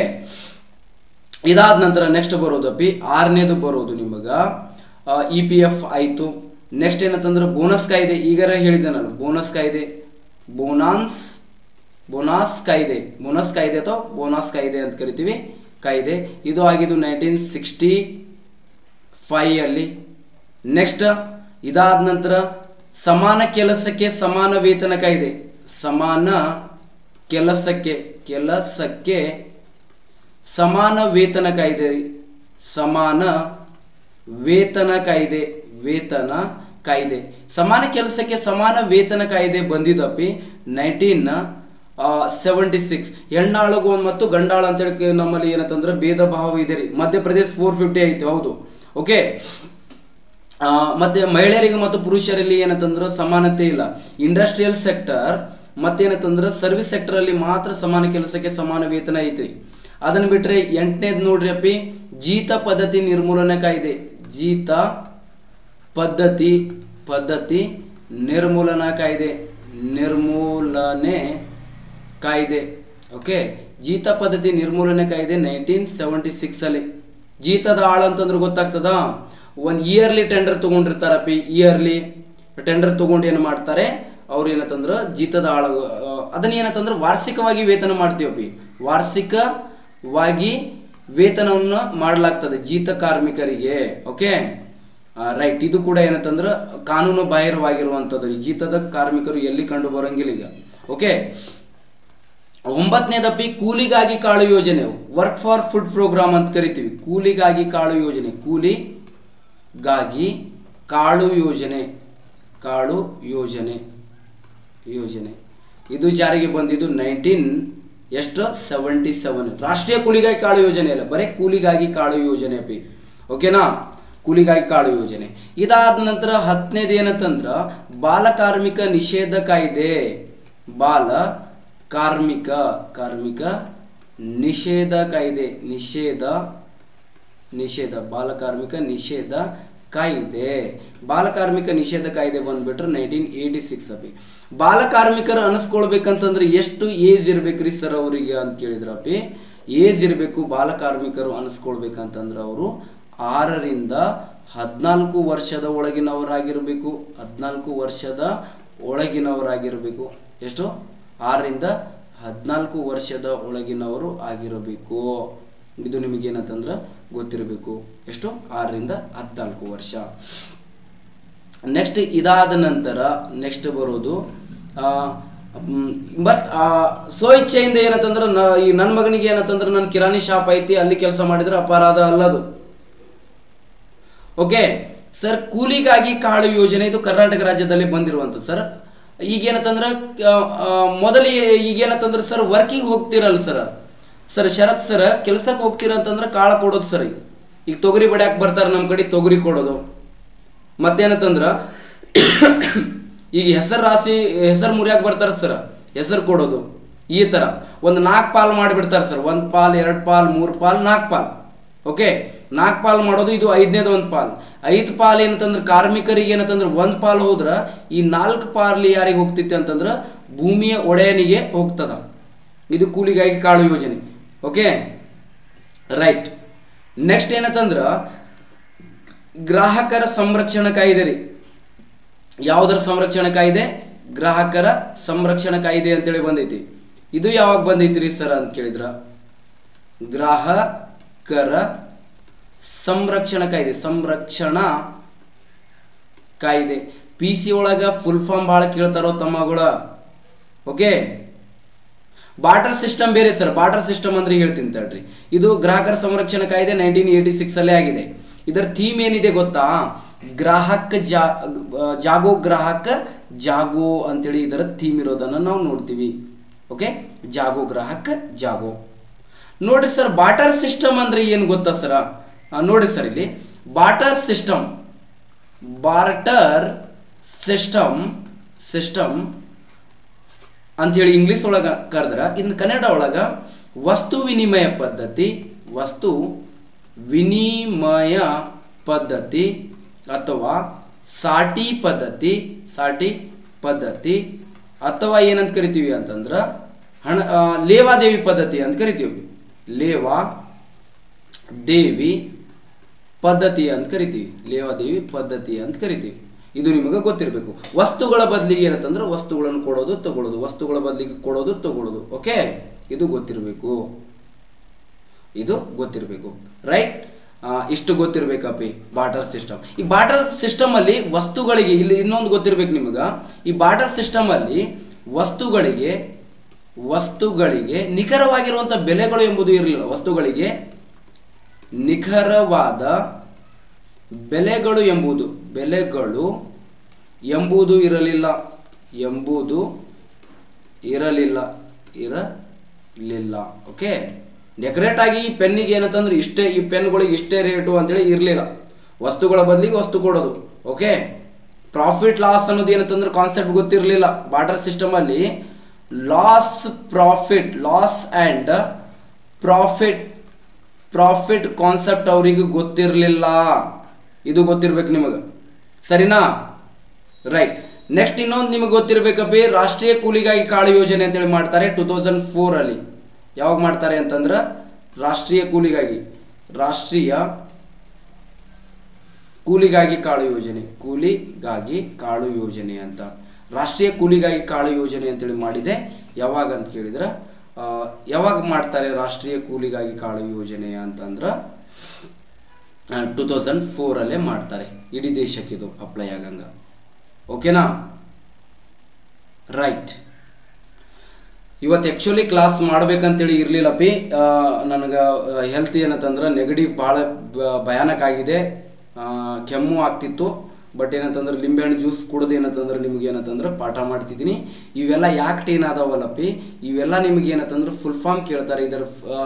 ಇದಾದ ನಂತರ ನೆಕ್ಸ್ಟ್ ಬರೋದಪ್ಪಿ ಆರನೇದು ಬರೋದು ನಿಮಗ ಇ ಪಿ ಎಫ್ ಆಯಿತು ನೆಕ್ಸ್ಟ್ ಏನಂತಂದ್ರೆ ಬೋನಸ್ ಕಾಯ್ದೆ ಈಗಾರ ಹೇಳಿದ್ದೆ ನಾನು ಬೋನಸ್ ಕಾಯ್ದೆ ಬೋನಾನ್ಸ್ ಬೋನಾಸ್ ಕಾಯ್ದೆ ಬೋನಸ್ ಕಾಯ್ದೆ ಅಥವಾ ಬೋನಸ್ ಕಾಯ್ದೆ ಅಂತ ಕರಿತೀವಿ ಕಾಯ್ದೆ ಇದು ಆಗಿದ್ದು ನೈನ್ಟೀನ್ ಸಿಕ್ಸ್ಟಿ ಫೈವ್ ಅಲ್ಲಿ ನೆಕ್ಸ್ಟ್ ಇದಾದ ನಂತರ ಸಮಾನ ಕೆಲಸಕ್ಕೆ ಸಮಾನ ವೇತನ ಕಾಯ್ದೆ ಸಮಾನ ಕೆಲಸಕ್ಕೆ ಕೆಲಸಕ್ಕೆ ಸಮಾನ ವೇತನ ಕಾಯ್ದೆ ಸಮಾನ ವೇತನ ಕಾಯ್ದೆ ವೇತನ ಕಾಯ್ದೆ ಸಮಾನ ಕೆಲಸಕ್ಕೆ ಸಮಾನ ವೇತನ ಕಾಯ್ದೆ ಬಂದಿದ್ದಪ್ಪಿ ನೈನ್ಟೀನ್ ಸೆವೆಂಟಿ ಸಿಕ್ಸ್ ಹೆಣ್ಣಾಳುಗು ಮತ್ತು ಗಂಡಾಳು ಅಂತೇಳಿ ಕ- ನಮ್ಮಲ್ಲಿ ಏನಂತಂದ್ರೆ ಭೇದ ಭಾವ ಇದೆ ರೀ ಮಧ್ಯಪ್ರದೇಶ ಫೋರ್ ಫಿಫ್ಟಿ ಐತೆ ಹೌದು ಓಕೆ ಆ, ಮತ್ತೆ ಮಹಿಳೆಯರಿಗೆ ಮತ್ತು ಪುರುಷರಲ್ಲಿ ಏನಂತಂದ್ರೆ ಸಮಾನತೆ ಇಲ್ಲ ಇಂಡಸ್ಟ್ರಿಯಲ್ ಸೆಕ್ಟರ್ ಮತ್ತೇನಂತಂದ್ರೆ ಸರ್ವಿಸ್ ಸೆಕ್ಟರ್ ಅಲ್ಲಿ ಮಾತ್ರ ಸಮಾನ ಕೆಲಸಕ್ಕೆ ಸಮಾನ ವೇತನ ಐತ್ರಿ ಅದನ್ನ ಬಿಟ್ರೆ ಎಂಟನೇದು ನೋಡ್ರಿ ಅಪ್ಪಿ ಜೀತ ಪದ್ಧತಿ ನಿರ್ಮೂಲನೆ ಕಾಯ್ದೆ ಜೀತ ಪದ್ಧತಿ ಪದ್ಧತಿ ನಿರ್ಮೂಲನಾ ಕಾಯ್ದೆ ನಿರ್ಮೂಲನೆ ಕಾಯ್ದೆ ಓಕೆ ಜೀತ ಪದ್ಧತಿ ನಿರ್ಮೂಲನೆ ಕಾಯ್ದೆ ನೈನ್ಟೀನ್ ಸೆವೆಂಟಿ ಸಿಕ್ಸ್ ಅಲ್ಲಿ ಜೀತದ ಆಳ ಅಂತಂದ್ರೆ ಗೊತ್ತಾಗ್ತದ ಒಂದು ಇಯರ್ಲಿ ಟೆಂಡರ್ ತಗೊಂಡಿರ್ತಾರಪ್ಪಿ ಇಯರ್ಲಿ ಟೆಂಡರ್ ತಗೊಂಡು ಏನು ಮಾಡ್ತಾರೆ ಅವ್ರು ಏನಂತಂದ್ರೆ ಜೀತದ ಆಳ ಆ, ಅದನ್ನ ಏನಂತಂದ್ರೆ ವಾರ್ಷಿಕವಾಗಿ ವೇತನ ಮಾಡ್ತೀವಪ್ಪಿ ವಾರ್ಷಿಕವಾಗಿ ವೇತನವನ್ನು ಮಾಡಲಾಗ್ತದೆ ಜೀತ ಕಾರ್ಮಿಕರಿಗೆ ಓಕೆ ರೈಟ್ ಇದು ಕೂಡ ಏನಂತಂದ್ರೆ ಕಾನೂನು ಬಾಹಿರವಾಗಿರುವಂಥದ್ದು ಈ ಜೀತದ ಕಾರ್ಮಿಕರು ಎಲ್ಲಿ ಕಂಡು ಬರಂಗಿಲ್ಲ ಈಗ ಓಕೆ ಒಂಬತ್ತನೇದಪ್ಪಿ ಕೂಲಿಗಾಗಿ ಕಾಳು ಯೋಜನೆ ವರ್ಕ್ ಫಾರ್ ಫುಡ್ ಪ್ರೋಗ್ರಾಮ್ ಅಂತ ಕರಿತೀವಿ ಕೂಲಿಗಾಗಿ ಕಾಳು ಯೋಜನೆ ಕೂಲಿಗಾಗಿ ಕಾಳು ಯೋಜನೆ ಕಾಳು ಯೋಜನೆ ಯೋಜನೆ ಇದು ಜಾರಿಗೆ ಬಂದಿದ್ದು ನೈನ್ಟೀನ್ ಎಷ್ಟು ಸೆವೆಂಟಿ ಸೆವೆನ್ ರಾಷ್ಟ್ರೀಯ ಕೂಲಿಗಾಗಿ ಕಾಳು ಯೋಜನೆ ಅಲ್ಲ ಬರೀ ಕೂಲಿಗಾಗಿ ಕಾಳು ಯೋಜನೆ ಅಪಿ ಓಕೆನಾ ಕೂಲಿಗಾಗಿ ಕಾಳು ಯೋಜನೆ ಇದಾದ ನಂತರ ಹತ್ತನೇದು ಏನಂತಂದ್ರ ಬಾಲ ಕಾರ್ಮಿಕ ನಿಷೇಧ ಕಾಯ್ದೆ ಬಾಲ ಕಾರ್ಮಿಕ ಕಾರ್ಮಿಕ ನಿಷೇಧ ಕಾಯ್ದೆ ನಿಷೇಧ ನಿಷೇಧ ಬಾಲಕಾರ್ಮಿಕ ನಿಷೇಧ ಕಾಯ್ದೆ ಬಾಲಕಾರ್ಮಿಕ ನಿಷೇಧ ಕಾಯ್ದೆ ಬಂದ್ಬಿಟ್ರೆ ನೈನ್ಟೀನ್ ಏಯ್ಟಿ ಸಿಕ್ಸ್ ಅಪಿ ಬಾಲಕಾರ್ಮಿಕರು ಅನಿಸ್ಕೊಳ್ಬೇಕಂತಂದ್ರೆ ಎಷ್ಟು ಏಜ್ ಇರ್ಬೇಕ್ರಿ ಸರ್ ಅವರಿಗೆ ಅಂತ ಕೇಳಿದ್ರಪ್ಪಿ ಏಜ್ ಇರಬೇಕು ಬಾಲಕಾರ್ಮಿಕರು ಅನಿಸ್ಕೊಳ್ಬೇಕಂತಂದ್ರೆ ಅವರು ಆರರಿಂದ ಹದಿನಾಲ್ಕು ವರ್ಷದ ಒಳಗಿನವರಾಗಿರಬೇಕು ಹದಿನಾಲ್ಕು ವರ್ಷದ ಒಳಗಿನವರಾಗಿರಬೇಕು ಎಷ್ಟು ಆರರಿಂದ ಹದಿನಾಲ್ಕು ವರ್ಷದ ಒಳಗಿನವರು ಆಗಿರಬೇಕು ಇದು ನಿಮಗೇನಂತಂದ್ರೆ ಗೊತ್ತಿರಬೇಕು ಎಷ್ಟು ಆರರಿಂದ ಹದಿನಾಲ್ಕು ವರ್ಷ ನೆಕ್ಸ್ಟ್ ಇದಾದ ನಂತರ ನೆಕ್ಸ್ಟ್ ಬರೋದು ಬಟ್ ಸೋ ಇಚ್ಛೆಯಿಂದ ಏನಂತಂದ್ರೆ ನ ಈ ನನ್ನ ಮಗನಿಗೆ ಏನಂತಂದ್ರೆ ನನ್ನ ಕಿರಾಣಿ ಶಾಪ್ ಐತಿ ಅಲ್ಲಿ ಕೆಲಸ ಮಾಡಿದ್ರೆ ಅಪರಾಧ ಅಲ್ಲದು ಓಕೆ ಸರ್ ಕೂಲಿಗಾಗಿ ಕಾಳು ಯೋಜನೆ ಇದು ಕರ್ನಾಟಕ ರಾಜ್ಯದಲ್ಲಿ ಬಂದಿರುವಂಥದ್ದು ಸರ್ ಈಗೇನಂತಂದ್ರೆ ಮೊದಲಿಗೆ ಈಗೇನಂತಂದ್ರೆ ಸರ್ ವರ್ಕಿಂಗ್ ಹೋಗ್ತಿರಲ್ಲ ಸರ್ ಸರ್ ಶರತ್ ಸರ್ ಕೆಲ್ಸಕ್ಕೆ ಹೋಗ್ತೀರ ಅಂತಂದ್ರೆ ಕಾಳು ಕೊಡೋದು ಸರ್ ಈಗ ಈಗ ತೊಗರಿ ಬಡ್ಯಾಕ ಬರ್ತಾರೆ ನಮ್ಮ ಕಡೆ ತೊಗರಿ ಕೊಡೋದು ಮತ್ತೇನಂತಂದ್ರೆ ಈಗ ಹೆಸರು ರಾಶಿ ಹೆಸರು ಮುರಿಯಾಕ ಬರ್ತಾರೆ ಸರ್ ಹೆಸರು ಕೊಡೋದು ಈ ಥರ ಒಂದು ನಾಲ್ಕು ಪಾಲ್ ಮಾಡಿಬಿಡ್ತಾರೆ ಸರ್ ಒಂದು ಪಾಲ್ ಎರಡು ಪಾಲ್ ಮೂರು ಪಾಲ್ ನಾಲ್ಕು ಪಾಲ್ ಓಕೆ ನಾಲ್ಕು ಪಾಲ್ ಮಾಡೋದು ಇದು ಐದನೇದು ಒಂದು ಪಾಲ್ ಐದು ಪಾಲ್ ಏನಂತಂದ್ರೆ ಕಾರ್ಮಿಕರಿಗೆ ಏನಂತಂದ್ರೆ ಒಂದು ಪಾಲ್ ಹೋದ್ರೆ ಈ ನಾಲ್ಕು ಪಾಲ್ ಯಾರಿಗೆ ಹೋಗ್ತಿತ್ತೆ ಅಂತಂದ್ರೆ ಭೂಮಿಯ ಒಡೆಯನಿಗೆ ಹೋಗ್ತದ ಇದು ಕೂಲಿಗಾಗಿ ಕಾಳು ಯೋಜನೆ ಓಕೆ ರೈಟ್ ನೆಕ್ಸ್ಟ್ ಏನಂತಂದ್ರೆ ಗ್ರಾಹಕರ ಸಂರಕ್ಷಣಾ ಕಾಯ್ದೆ ರೀ ಯಾವುದರ ಸಂರಕ್ಷಣಾ ಕಾಯ್ದೆ ಗ್ರಾಹಕರ ಸಂರಕ್ಷಣಾ ಕಾಯ್ದೆ ಅಂತೇಳಿ ಬಂದೈತಿ ಇದು ಯಾವಾಗ ಬಂದೈತಿ ರೀ ಸರ್ ಅಂತ ಕೇಳಿದ್ರ ಗ್ರಾಹಕರ ಸಂರಕ್ಷಣಾ ಕಾಯ್ದೆ ಸಂರಕ್ಷಣಾ ಕಾಯ್ದೆ ಪಿ ಸಿ ಒಳಗ ಫುಲ್ ಫಾರ್ಮ್ ಭಾಳ ಕೇಳ್ತಾರೋ ತಮ್ಮಗಳ ಓಕೆ ಬಾರ್ಟರ್ ಸಿಸ್ಟಮ್ ಬೇರೆ ಸರ್ ಬಾರ್ಟರ್ ಸಿಸ್ಟಮ್ ಅಂದ್ರೆ ಹೇಳ್ತೀನಿ ತಡ್ರಿ ಇದು ಗ್ರಾಹಕರ ಸಂರಕ್ಷಣಾ ಕಾಯ್ದೆ ನೈನ್ಟೀನ್ ಏಯ್ಟಿ ಸಿಕ್ಸ್ ಅಲ್ಲೇ ಆಗಿದೆ ಇದರ ಥೀಮ್ ಏನಿದೆ ಗೊತ್ತಾ ಗ್ರಾಹಕ ಜಾ ಜಾಗೋ ಗ್ರಾಹಕ ಜಾಗೋ ಅಂತೇಳಿ ಇದರ ಥೀಮ್ ಇರೋದನ್ನು ನಾವು ನೋಡ್ತೀವಿ ಓಕೆ ಜಾಗೋ ಗ್ರಾಹಕ ಜಾಗೋ ನೋಡ್ರಿ ಸರ್ ಬಾಟರ್ ಸಿಸ್ಟಮ್ ಅಂದ್ರೆ ಏನು ಗೊತ್ತಾ ಸರ ನೋಡಿ ಸರ್ ಇಲ್ಲಿ barter system barter system system ಅಂಥೇಳಿ ಇಂಗ್ಲೀಷ್ ಒಳಗೆ ಕರೆದ್ರ ಇನ್ನು ಕನ್ನಡ ಒಳಗೆ ವಸ್ತು ವಿನಿಮಯ ಪದ್ಧತಿ ವಸ್ತು ವಿನಿಮಯ ಪದ್ಧತಿ ಅಥವಾ ಸಾಟಿ ಪದ್ಧತಿ ಸಾಟಿ ಪದ್ಧತಿ ಅಥವಾ ಏನಂತ ಕರಿತೀವಿ ಅಂತಂದ್ರೆ ಹಣ ಆ, ಲೇವಾದೇವಿ ಪದ್ಧತಿ ಅಂತ ಕರಿತೀವಿ ಲೇವಾ ದೇವಿ ಪದ್ಧತಿ ಅಂತ ಕರಿತೀವಿ ಲೇವಾದೇವಿ ಪದ್ಧತಿ ಅಂತ ಕರಿತೀವಿ ಇದು ನಿಮಗೆ ಗೊತ್ತಿರಬೇಕು ವಸ್ತುಗಳ ಬದಲಿಗೆ ಏನಂತಂದ್ರೆ ವಸ್ತುಗಳನ್ನು ಕೊಡೋದು ತಗೊಳ್ಳೋದು ವಸ್ತುಗಳ ಬದಲಿಗೆ ಕೊಡೋದು ತಗೊಳ್ಳೋದು ಓಕೆ ಇದು ಗೊತ್ತಿರಬೇಕು ಇದು ಗೊತ್ತಿರಬೇಕು ರೈಟ್ ಇಷ್ಟು ಗೊತ್ತಿರ್ಬೇಕಪ್ಪಿ ಬಾಟರ್ ಸಿಸ್ಟಮ್ ಈ ಬಾಟರ್ ಸಿಸ್ಟಮ್ ಅಲ್ಲಿ ವಸ್ತುಗಳಿಗೆ ಇಲ್ಲಿ ಇನ್ನೊಂದು ಗೊತ್ತಿರ್ಬೇಕು ನಿಮಗೆ ಈ ಬಾಟರ್ ಸಿಸ್ಟಮ್ ಅಲ್ಲಿ ವಸ್ತುಗಳಿಗೆ ವಸ್ತುಗಳಿಗೆ ನಿಖರವಾಗಿರುವಂಥ ಬೆಲೆಗಳು ಎಂಬುದು ಇರಲಿಲ್ಲ ವಸ್ತುಗಳಿಗೆ ನಿಖರವಾದ ಬೆಲೆಗಳು ಎಂಬುದು ಬೆಲೆಗಳು ಎಂಬುದು ಇರಲಿಲ್ಲ ಎಂಬುದು ಇರಲಿಲ್ಲ ಇರಲಿಲ್ಲ ಓಕೆ ಡೆಕೋರೇಟ್ ಆಗಿ ಈ ಪೆನ್ನಿಗೆ ಏನಂತಂದ್ರೆ ಇಷ್ಟೇ ಈ ಪೆನ್ಗಳಿಗೆ ಇಷ್ಟೇ ರೇಟು ಅಂತೇಳಿ ಇರಲಿಲ್ಲ ವಸ್ತುಗಳ ಬದಲಿಗೆ ವಸ್ತು ಕೊಡೋದು ಓಕೆ ಪ್ರಾಫಿಟ್ ಲಾಸ್ ಅನ್ನೋದು ಏನಂತಂದ್ರೆ ಕಾನ್ಸೆಪ್ಟ್ ಗೊತ್ತಿರಲಿಲ್ಲ ಬಾಟರ್ ಸಿಸ್ಟಮಲ್ಲಿ loss profit loss and profit profit concept ಅವರಿಗೆ ಗೊತ್ತಿರಲಿಲ್ಲ ಇದು ಗೊತ್ತಿರ್ಬೇಕು ನಿಮಗೆ ಸರಿನಾ ರೈಟ್ ನೆಕ್ಸ್ಟ್ ಇನ್ನೊಂದು ನಿಮಗೆ ಗೊತ್ತಿರಬೇಕಪ್ಪಿ ರಾಷ್ಟ್ರೀಯ ಕೂಲಿಗಾಗಿ ಕಾಳು ಯೋಜನೆ ಅಂತೇಳಿ ಮಾಡ್ತಾರೆ ಟೂ ತೌಸಂಡ್ ಫೋರಲ್ಲಿ ಯಾವಾಗ ಮಾಡ್ತಾರೆ ಅಂತಂದ್ರೆ ರಾಷ್ಟ್ರೀಯ ಕೂಲಿಗಾಗಿ ರಾಷ್ಟ್ರೀಯ ಕೂಲಿಗಾಗಿ ಕಾಳು ಯೋಜನೆ ಕೂಲಿಗಾಗಿ ಕಾಳು ಯೋಜನೆ ಅಂತ ರಾಷ್ಟ್ರೀಯ ಕೂಲಿಗಾಗಿ ಕಾಳು ಯೋಜನೆ ಅಂತೇಳಿ ಮಾಡಿದೆ ಯಾವಾಗ ಅಂತ ಕೇಳಿದ್ರೆ ಆ, ಯಾವಾಗ ಮಾಡ್ತಾರೆ ರಾಷ್ಟ್ರೀಯ ಕೂಲಿಗಾಗಿ ಕಾಳು ಯೋಜನೆ ಅಂತಂದ್ರೆ ಟೂ ತೌಸಂಡ್ ಫೋರಲ್ಲೇ ಮಾಡ್ತಾರೆ ಇಡೀ ದೇಶಕ್ಕೆ ಇದು ಅಪ್ಲೈ ಆಗಂಗ ಓಕೆನಾ ರೈಟ್ ಇವತ್ತು ಆ್ಯಕ್ಚುಲಿ ಕ್ಲಾಸ್ ಮಾಡ್ಬೇಕಂತೇಳಿ ಇರಲಿಲ್ಲ ಪಿ ನನಗೆ ಹೆಲ್ತ್ ಏನಂತಂದ್ರೆ ನೆಗಡಿ ಭಾಳ ಬ- ಭಯಾನಕ ಆಗಿದೆ ಆ, ಕೆಮ್ಮು ಆಗ್ತಿತ್ತು ಬಟ್ ಏನಂತಂದ್ರೆ ಲಿಂಬೆಹಣ್ಣು ಜ್ಯೂಸ್ ಕುಡ್ದು ಏನಂತಂದ್ರೆ ನಿಮ್ಗೆ ಏನಂತಂದ್ರೆ ಪಾಠ ಮಾಡ್ತಿದ್ದೀನಿ ಇವೆಲ್ಲ ಯಾಕೆ ಏನಾದವಲ್ಲಪ್ಪಿ ಇವೆಲ್ಲ ನಿಮ್ಗೆ ಏನಂತಂದ್ರೆ ಫುಲ್ ಫಾರ್ಮ್ ಕೇಳ್ತಾರೆ ಇದರ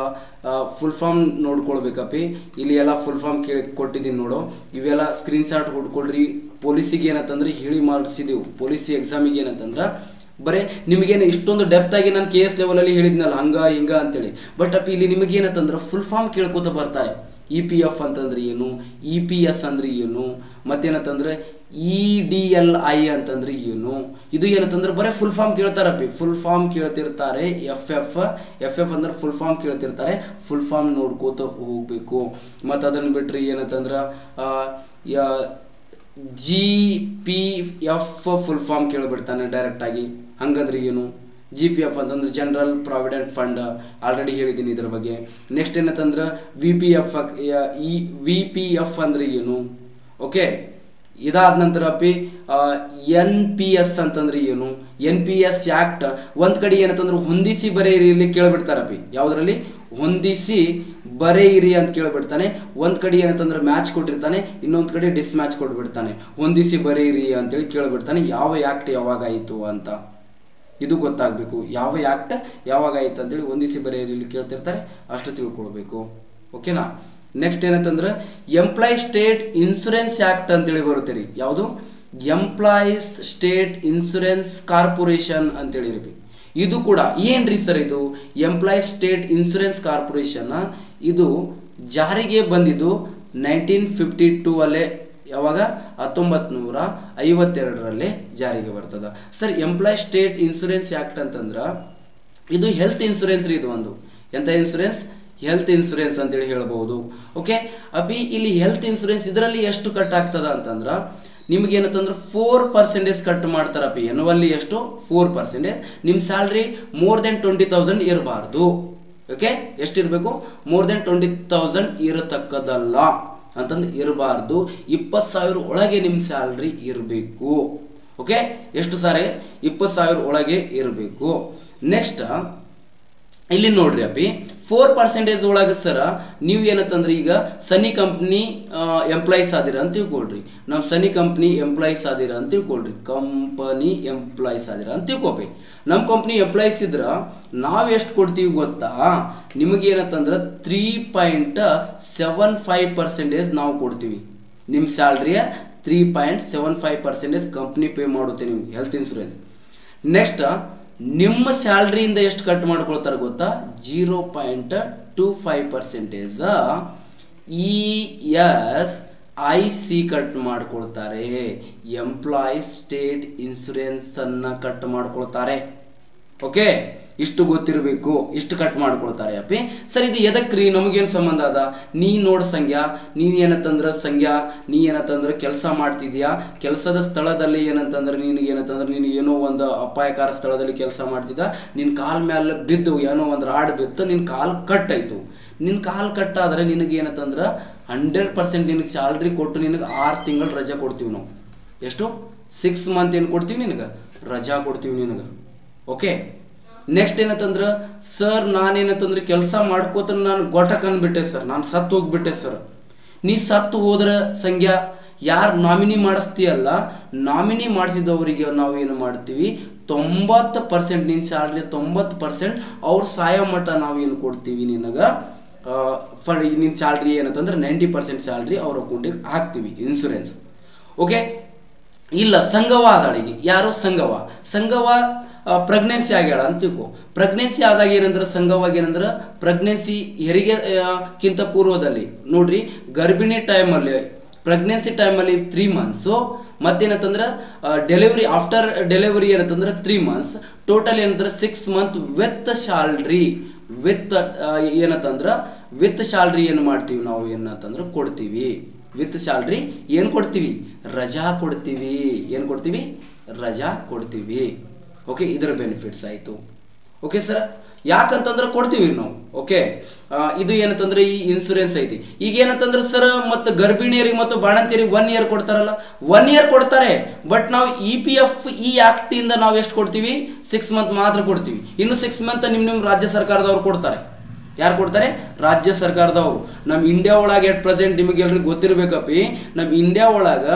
ಫುಲ್ ಫಾರ್ಮ್ ನೋಡ್ಕೊಳ್ಬೇಕಪ್ಪಿ ಇಲ್ಲಿ ಎಲ್ಲ ಫುಲ್ ಫಾರ್ಮ್ ಕೇಳಿ ಕೊಟ್ಟಿದ್ದೀನಿ ನೋಡು ಇವೆಲ್ಲ ಸ್ಕ್ರೀನ್ ಶಾಟ್ ಹೊಡ್ಕೊಳ್ರಿ ಪೊಲೀಸಿಗೆ ಏನಂತಂದ್ರೆ ಹೇಳಿ ಮಾಡಿಸಿದೆವು ಪೊಲೀಸಿ ಎಕ್ಸಾಮಿಗೆ ಏನಂತಂದ್ರೆ ಬರೀ ನಿಮಗೇನು ಇಷ್ಟೊಂದು ಡೆಪ್ತ್ ಆಗಿ ನಾನು ಕೆ ಎಸ್ ಲೆವೆಲಲ್ಲಿ ಹೇಳಿದ್ನಲ್ಲ ಹಂಗ ಹಿಂಗ ಅಂತೇಳಿ ಬಟ್ ಅಪ್ಪ ಇಲ್ಲಿ ನಿಮಗೇನಂತಂದ್ರೆ ಫುಲ್ ಫಾರ್ಮ್ ಕೇಳ್ಕೊತ ಬರ್ತಾರೆ ಇ ಪಿ ಎಫ್ ಅಂತಂದ್ರೆ ಏನು ಇ ಪಿ ಎಸ್ ಅಂದ್ರೆ ಏನು ಮತ್ತೇನಂತಂದ್ರೆ ಇ ಡಿ ಎಲ್ ಐ ಅಂತಂದ್ರೆ ಏನು ಇದು ಏನಂತಂದ್ರೆ ಬರೀ ಫುಲ್ ಫಾರ್ಮ್ ಕೇಳ್ತಾರಪ್ಪಿ ಫುಲ್ ಫಾರ್ಮ್ ಕೇಳ್ತಿರ್ತಾರೆ ಎಫ್ ಎಫ್ ಎಫ್ ಎಫ್ ಅಂದ್ರೆ ಫುಲ್ ಫಾರ್ಮ್ ಕೇಳ್ತಿರ್ತಾರೆ ಫುಲ್ ಫಾರ್ಮ್ ನೋಡ್ಕೋತ ಹೋಗ್ಬೇಕು ಮತ್ತು ಅದನ್ನು ಬಿಟ್ರೆ ಏನಂತಂದ್ರೆ ಆ, ಯಾ- G P F full form ಕೇಳಿಬಿಡ್ತಾನೆ ಡೈರೆಕ್ಟಾಗಿ ಹಂಗಂದ್ರೆ ಏನು ಜಿ ಪಿ ಎಫ್ ಅಂತಂದ್ರೆ ಜನರಲ್ ಪ್ರಾವಿಡೆಂಟ್ ಫಂಡ್ ಆಲ್ರೆಡಿ ಹೇಳಿದ್ದೀನಿ ಇದ್ರ ಬಗ್ಗೆ ನೆಕ್ಸ್ಟ್ ಏನಂತಂದ್ರೆ ವಿ ಪಿ ಎಫ್ ಈ ವಿ ಪಿ ಎಫ್ ಅಂದ್ರೆ ಏನು ಓಕೆ ಇದಾದ ನಂತರ ಪಿ ಎನ್ ಪಿ ಎಸ್ ಅಂತಂದ್ರೆ ಏನು ಎನ್ ಪಿ ಎಸ್ ಆ್ಯಕ್ಟ್ ಒಂದು ಕಡೆ ಏನಂತಂದ್ರೆ ಹೊಂದಿಸಿ ಬರೆಯಿರಿ ಇಲ್ಲಿ ಕೇಳಿಬಿಡ್ತಾರಪ್ಪಿ ಯಾವುದರಲ್ಲಿ ಹೊಂದಿಸಿ ಬರೆಯಿರಿ ಅಂತ ಕೇಳಿಬಿಡ್ತಾನೆ ಒಂದು ಕಡೆ ಏನಂತಂದ್ರೆ ಮ್ಯಾಚ್ ಕೊಟ್ಟಿರ್ತಾನೆ ಇನ್ನೊಂದು ಕಡೆ ಡಿಸ್ ಮ್ಯಾಚ್ ಕೊಟ್ಬಿಡ್ತಾನೆ ಹೊಂದಿಸಿ ಬರೆಯಿರಿ ಅಂತೇಳಿ ಕೇಳಿಬಿಡ್ತಾನೆ ಯಾವ ಆ್ಯಕ್ಟ್ ಯಾವಾಗ ಆಯಿತು ಅಂತ ಇದು ಗೊತ್ತಾಗಬೇಕು ಯಾವ ಆ್ಯಕ್ಟ್ ಯಾವಾಗ ಆಯ್ತು ಅಂತೇಳಿ ಹೊಂದಿಸಿ ಬರೆಯಿರಿ ಇಲ್ಲಿ ಕೇಳ್ತಿರ್ತಾರೆ ಅಷ್ಟು ತಿಳ್ಕೊಳ್ಬೇಕು ಓಕೆನಾ ನೆಕ್ಸ್ಟ್ ಏನಂತಂದ್ರೆ ಎಂಪ್ಲಾಯ್ ಸ್ಟೇಟ್ ಇನ್ಶೂರೆನ್ಸ್ ಆ್ಯಕ್ಟ್ ಅಂತೇಳಿ ಬರುತ್ತೆ ರೀ ಯಾವುದು ಎಂಪ್ಲಾಯೀಸ್ ಸ್ಟೇಟ್ ಇನ್ಶೂರೆನ್ಸ್ ಕಾರ್ಪೊರೇಷನ್ ಅಂತೇಳಿ ರೀ ಇದು ಕೂಡ ಏನ್ರಿ ಸರ್ ಇದು ಎಂಪ್ಲಾಯ್ ಸ್ಟೇಟ್ ಇನ್ಶೂರೆನ್ಸ್ ಕಾರ್ಪೊರೇಷನ್ ಇದು ಜಾರಿಗೆ ಬಂದಿದ್ದು ನೈನ್ಟೀನ್ ಫಿಫ್ಟಿ ಟೂ ಅಲ್ಲೇ ಯಾವಾಗ ಹತ್ತೊಂಬತ್ತು ನೂರ ಐವತ್ತೆರಡರಲ್ಲೇ ಜಾರಿಗೆ ಬರ್ತದ sir employee state insurance act ಅಂತಂದ್ರೆ ಇದು ಹೆಲ್ತ್ ಇನ್ಶೂರೆನ್ಸ್ ರೀ ಇದು ಒಂದು ಎಂಥ ಇನ್ಶೂರೆನ್ಸ್ ಹೆಲ್ತ್ ಇನ್ಶೂರೆನ್ಸ್ ಅಂತೇಳಿ ಹೇಳ್ಬೋದು ಓಕೆ ಅಪಿ ಇಲ್ಲಿ ಹೆಲ್ತ್ ಇನ್ಶೂರೆನ್ಸ್ ಇದರಲ್ಲಿ ಎಷ್ಟು ಕಟ್ ಆಗ್ತದ ಅಂತಂದ್ರೆ ನಿಮ್ಗೆ ಏನಂತಂದ್ರೆ ಫೋರ್ ಪರ್ಸೆಂಟೇಜ್ ಕಟ್ ಮಾಡ್ತಾರಪ್ಪಿ ಎನ್ನುವಲ್ಲಿ ಎಷ್ಟು ಫೋರ್ ಪರ್ಸೆಂಟೇಜ್ ನಿಮ್ಮ salary more than twenty thousand ಇರಬಾರ್ದು ಓಕೆ ಎಷ್ಟಿರಬೇಕು ಮೋರ್ ದೆನ್ ಟ್ವೆಂಟಿ ತೌಸಂಡ್ ಇರತಕ್ಕದಲ್ಲ ಅಂತಂದು ಇರಬಾರ್ದು ಇಪ್ಪತ್ತು ಸಾವಿರ ಒಳಗೆ ನಿಮ್ಮ ಸ್ಯಾಲ್ರಿ ಇರಬೇಕು ಓಕೆ ಎಷ್ಟು ಸಾರಿ ಇಪ್ಪತ್ತು ಸಾವಿರ ಒಳಗೆ ಇರಬೇಕು ನೆಕ್ಸ್ಟ್ ಇಲ್ಲಿ ನೋಡ್ರಿ ಅಪ್ಪಿ ಫೋರ್ ಪರ್ಸೆಂಟೇಜ್ ಒಳಗೆ ಸರ ನೀವು ಏನಂತಂದ್ರೆ ಈಗ ಸನಿ ಕಂಪ್ನಿ ಎಂಪ್ಲಾಯೀಸ್ ಆದಿರ ಅಂತ ತಿಳ್ಕೊಳ್ರಿ ನಮ್ಮ ಸನಿ ಕಂಪ್ನಿ ಎಂಪ್ಲಾಯೀಸ್ ಆದಿರ ಅಂತ ತಿಳ್ಕೊಳ್ರಿ ಕಂಪನಿ ಎಂಪ್ಲಾಯೀಸ್ ಆದಿರ ಅಂತ ತಿಳ್ಕೊಬಿ ನಮ್ಮ ಕಂಪ್ನಿ ಎಂಪ್ಲಾಯೀಸ್ ಇದ್ರ ನಾವು ಎಷ್ಟು ಕೊಡ್ತೀವಿ ಗೊತ್ತಾ ನಿಮಗೇನಂತಂದ್ರೆ three point seven five percentage ನಾವು ಕೊಡ್ತೀವಿ ನಿಮ್ಮ ಸ್ಯಾಲ್ರಿಯ three point seven five percentage company pay ಮಾಡುತ್ತೆ ನಿಮ್ಗೆ ಹೆಲ್ತ್ ಇನ್ಶೂರೆನ್ಸ್ ನೆಕ್ಸ್ಟ್ ನಿಮ್ಮ ಸ್ಯಾಲ್ರಿಯಿಂದ ಎಷ್ಟು ಕಟ್ ಮಾಡ್ಕೊಳ್ತಾರೆ ಗೊತ್ತಾ zero point two five percentage E S I C cut ಮಾಡ್ಕೊಳ್ತಾರೆ ಎಂಪ್ಲಾಯ್ ಸ್ಟೇಟ್ ಇನ್ಸೂರೆನ್ಸನ್ನು ಕಟ್ ಮಾಡ್ಕೊಳ್ತಾರೆ ಓಕೆ ಇಷ್ಟು ಗೊತ್ತಿರಬೇಕು ಇಷ್ಟು ಕಟ್ ಮಾಡ್ಕೊಳ್ತಾರೆ ಅಪ್ಪಿ ಸರ್ ಇದು ಎದಕ್ರಿ ನಮಗೇನು ಸಂಬಂಧ ಅದ ನೀ ನೋಡ್ ಸಂಖ್ಯಾ ನೀನು ಏನಂತಂದ್ರೆ ಸಂಖ್ಯಾ ನೀ ಏನಂತಂದ್ರೆ ಕೆಲಸ ಮಾಡ್ತಿದ್ಯಾ ಕೆಲಸದ ಸ್ಥಳದಲ್ಲಿ ಏನಂತಂದ್ರೆ ನಿನಗೆ ಏನಂತಂದ್ರೆ ನೀನು ಏನೋ ಒಂದು ಅಪಾಯಕಾರ ಸ್ಥಳದಲ್ಲಿ ಕೆಲಸ ಮಾಡ್ತಿದ್ದ ನಿನ್ನ ಕಾಲ್ ಮೇಲೆ ಬಿದ್ದು ಏನೋ ಒಂದು ರಾಡ್ ಬಿತ್ತು ನಿನ್ನ ಕಾಲ್ ಕಟ್ ಆಯ್ತು ನಿನ್ನ ಕಾಲ್ ಕಟ್ ಆದರೆ ನಿನಗೆ ಏನಂತಂದ್ರೆ ಹಂಡ್ರೆಡ್ ಪರ್ಸೆಂಟ್ ನಿನಗೆ ಸ್ಯಾಲ್ರಿ ಕೊಟ್ಟು ನಿನಗೆ ಆರು ತಿಂಗಳು ರಜೆ ಕೊಡ್ತೀವಿ ನಾವು ಎಷ್ಟು ಸಿಕ್ಸ್ ಮಂತ್ ಏನು ಕೊಡ್ತೀವಿ ನಿನಗೆ ರಜಾ ಕೊಡ್ತೀವಿ ನಿನಗೆ ಓಕೆ ನೆಕ್ಸ್ಟ್ ಏನಂತಂದ್ರೆ ಸರ್ ನಾನೇನಂತಂದ್ರೆ ಕೆಲಸ ಮಾಡ್ಕೋತ ನಾನು ಗೊಟಕ್ ಅಂದ್ಬಿಟ್ಟೆ ಸರ್ ನಾನು ಸತ್ತು ಹೋಗ್ಬಿಟ್ಟೆ ಸರ್ ನೀ ಸತ್ತು ಹೋದ್ರೆ ಸಂಖ್ಯಾ ಯಾರು ನಾಮಿನಿ ಮಾಡಿಸ್ತೀಯಲ್ಲ ನಾಮಿನಿ ಮಾಡಿಸಿದವರಿಗೆ ನಾವು ಏನು ಮಾಡ್ತೀವಿ ತೊಂಬತ್ತು ಪರ್ಸೆಂಟ್ ನಿನ್ನ ಸ್ಯಾಲ್ರಿ ತೊಂಬತ್ತು ಪರ್ಸೆಂಟ್ ಅವ್ರ ಸಾಯೋ ಮಟ್ಟ ನಾವು ಏನು ಕೊಡ್ತೀವಿ ನಿನಗೆ ಫಂಡ್ ನಿನ್ನ ಸ್ಯಾಲ್ರಿ ಏನಂತಂದ್ರೆ ನೈಂಟಿ ಪರ್ಸೆಂಟ್ ಸ್ಯಾಲ್ರಿ ಅವ್ರ ಅಕೌಂಟಿಗೆ ಹಾಕ್ತೀವಿ ಇನ್ಸೂರೆನ್ಸ್ ಓಕೆ ಇಲ್ಲ ಸಂಘವ ಆದಾಳಿಗೆ ಯಾರು ಸಂಘವ ಸಂಘವ ಪ್ರೆಗ್ನೆನ್ಸಿ ಆಗ್ಯಾಳ ಅಂತ ತಿಳ್ಕೊ ಪ್ರೆಗ್ನೆನ್ಸಿ ಆದಾಗ ಏನಂದ್ರೆ ಸಂಘವಾಗಿ ಏನಂದ್ರೆ ಪ್ರೆಗ್ನೆನ್ಸಿ ಹೆರಿಗೆ ಆ, ಕಿಂತ ಪೂರ್ವದಲ್ಲಿ ನೋಡ್ರಿ ಗರ್ಭಿಣಿ ಟೈಮಲ್ಲಿ ಪ್ರೆಗ್ನೆನ್ಸಿ ಟೈಮಲ್ಲಿ ತ್ರೀ ಮಂತ್ಸು ಮತ್ತೇನಂತಂದ್ರೆ ಡೆಲಿವರಿ ಆಫ್ಟರ್ ಡೆಲಿವರಿ ಏನಂತಂದ್ರೆ ತ್ರೀ ಮಂತ್ಸ್ ಟೋಟಲ್ ಏನಂದ್ರೆ six month with salary with ಏನಂತಂದ್ರೆ ವಿತ್ ಶಾಲ್ರಿ ಏನು ಮಾಡ್ತೀವಿ ನಾವು ಏನಂತಂದ್ರೆ ಕೊಡ್ತೀವಿ ವಿತ್ ಸ್ಯಾಲ್ರಿ ಏನು ಕೊಡ್ತೀವಿ ರಜಾ ಕೊಡ್ತೀವಿ ಏನು ಕೊಡ್ತೀವಿ ರಜಾ ಕೊಡ್ತೀವಿ ಓಕೆ ಇದರ ಬೆನಿಫಿಟ್ಸ್ ಆಯಿತು ಓಕೆ ಸರ್ ಯಾಕಂತಂದ್ರೆ ಕೊಡ್ತೀವಿ ನಾವು ಓಕೆ ಇದು ಏನಂತಂದ್ರೆ ಈ ಇನ್ಸೂರೆನ್ಸ್ ಐತಿ ಈಗ ಏನಂತಂದ್ರೆ ಸರ್ ಮತ್ತು ಗರ್ಭಿಣಿಯರಿಗೆ ಮತ್ತು ಬಾಣಂತಿಯರಿಗೆ ಒನ್ ಇಯರ್ ಕೊಡ್ತಾರಲ್ಲ ಒನ್ ಇಯರ್ ಕೊಡ್ತಾರೆ ಬಟ್ ನಾವು ಇ ಪಿ ಎಫ್ ಈ ಆ್ಯಕ್ಟಿಂದ ನಾವು ಎಷ್ಟು ಕೊಡ್ತೀವಿ ಸಿಕ್ಸ್ ಮಂತ್ ಮಾತ್ರ ಕೊಡ್ತೀವಿ ಇನ್ನು ಸಿಕ್ಸ್ ಮಂತ್ ನಿಮ್ಮ ನಿಮ್ಮ ರಾಜ್ಯ ಸರ್ಕಾರದವ್ರು ಕೊಡ್ತಾರೆ ಯಾರು ಕೊಡ್ತಾರೆ ರಾಜ್ಯ ಸರ್ಕಾರದವರು ನಮ್ಮ ಇಂಡಿಯಾ ಒಳಗೆ ಎಟ್ ಪ್ರೆಸೆಂಟ್ ನಿಮಗೆ ಎಲ್ರಿಗೂ ಗೊತ್ತಿರ್ಬೇಕಪ್ಪಿ ನಮ್ಮ ಇಂಡಿಯಾ ಒಳಗೆ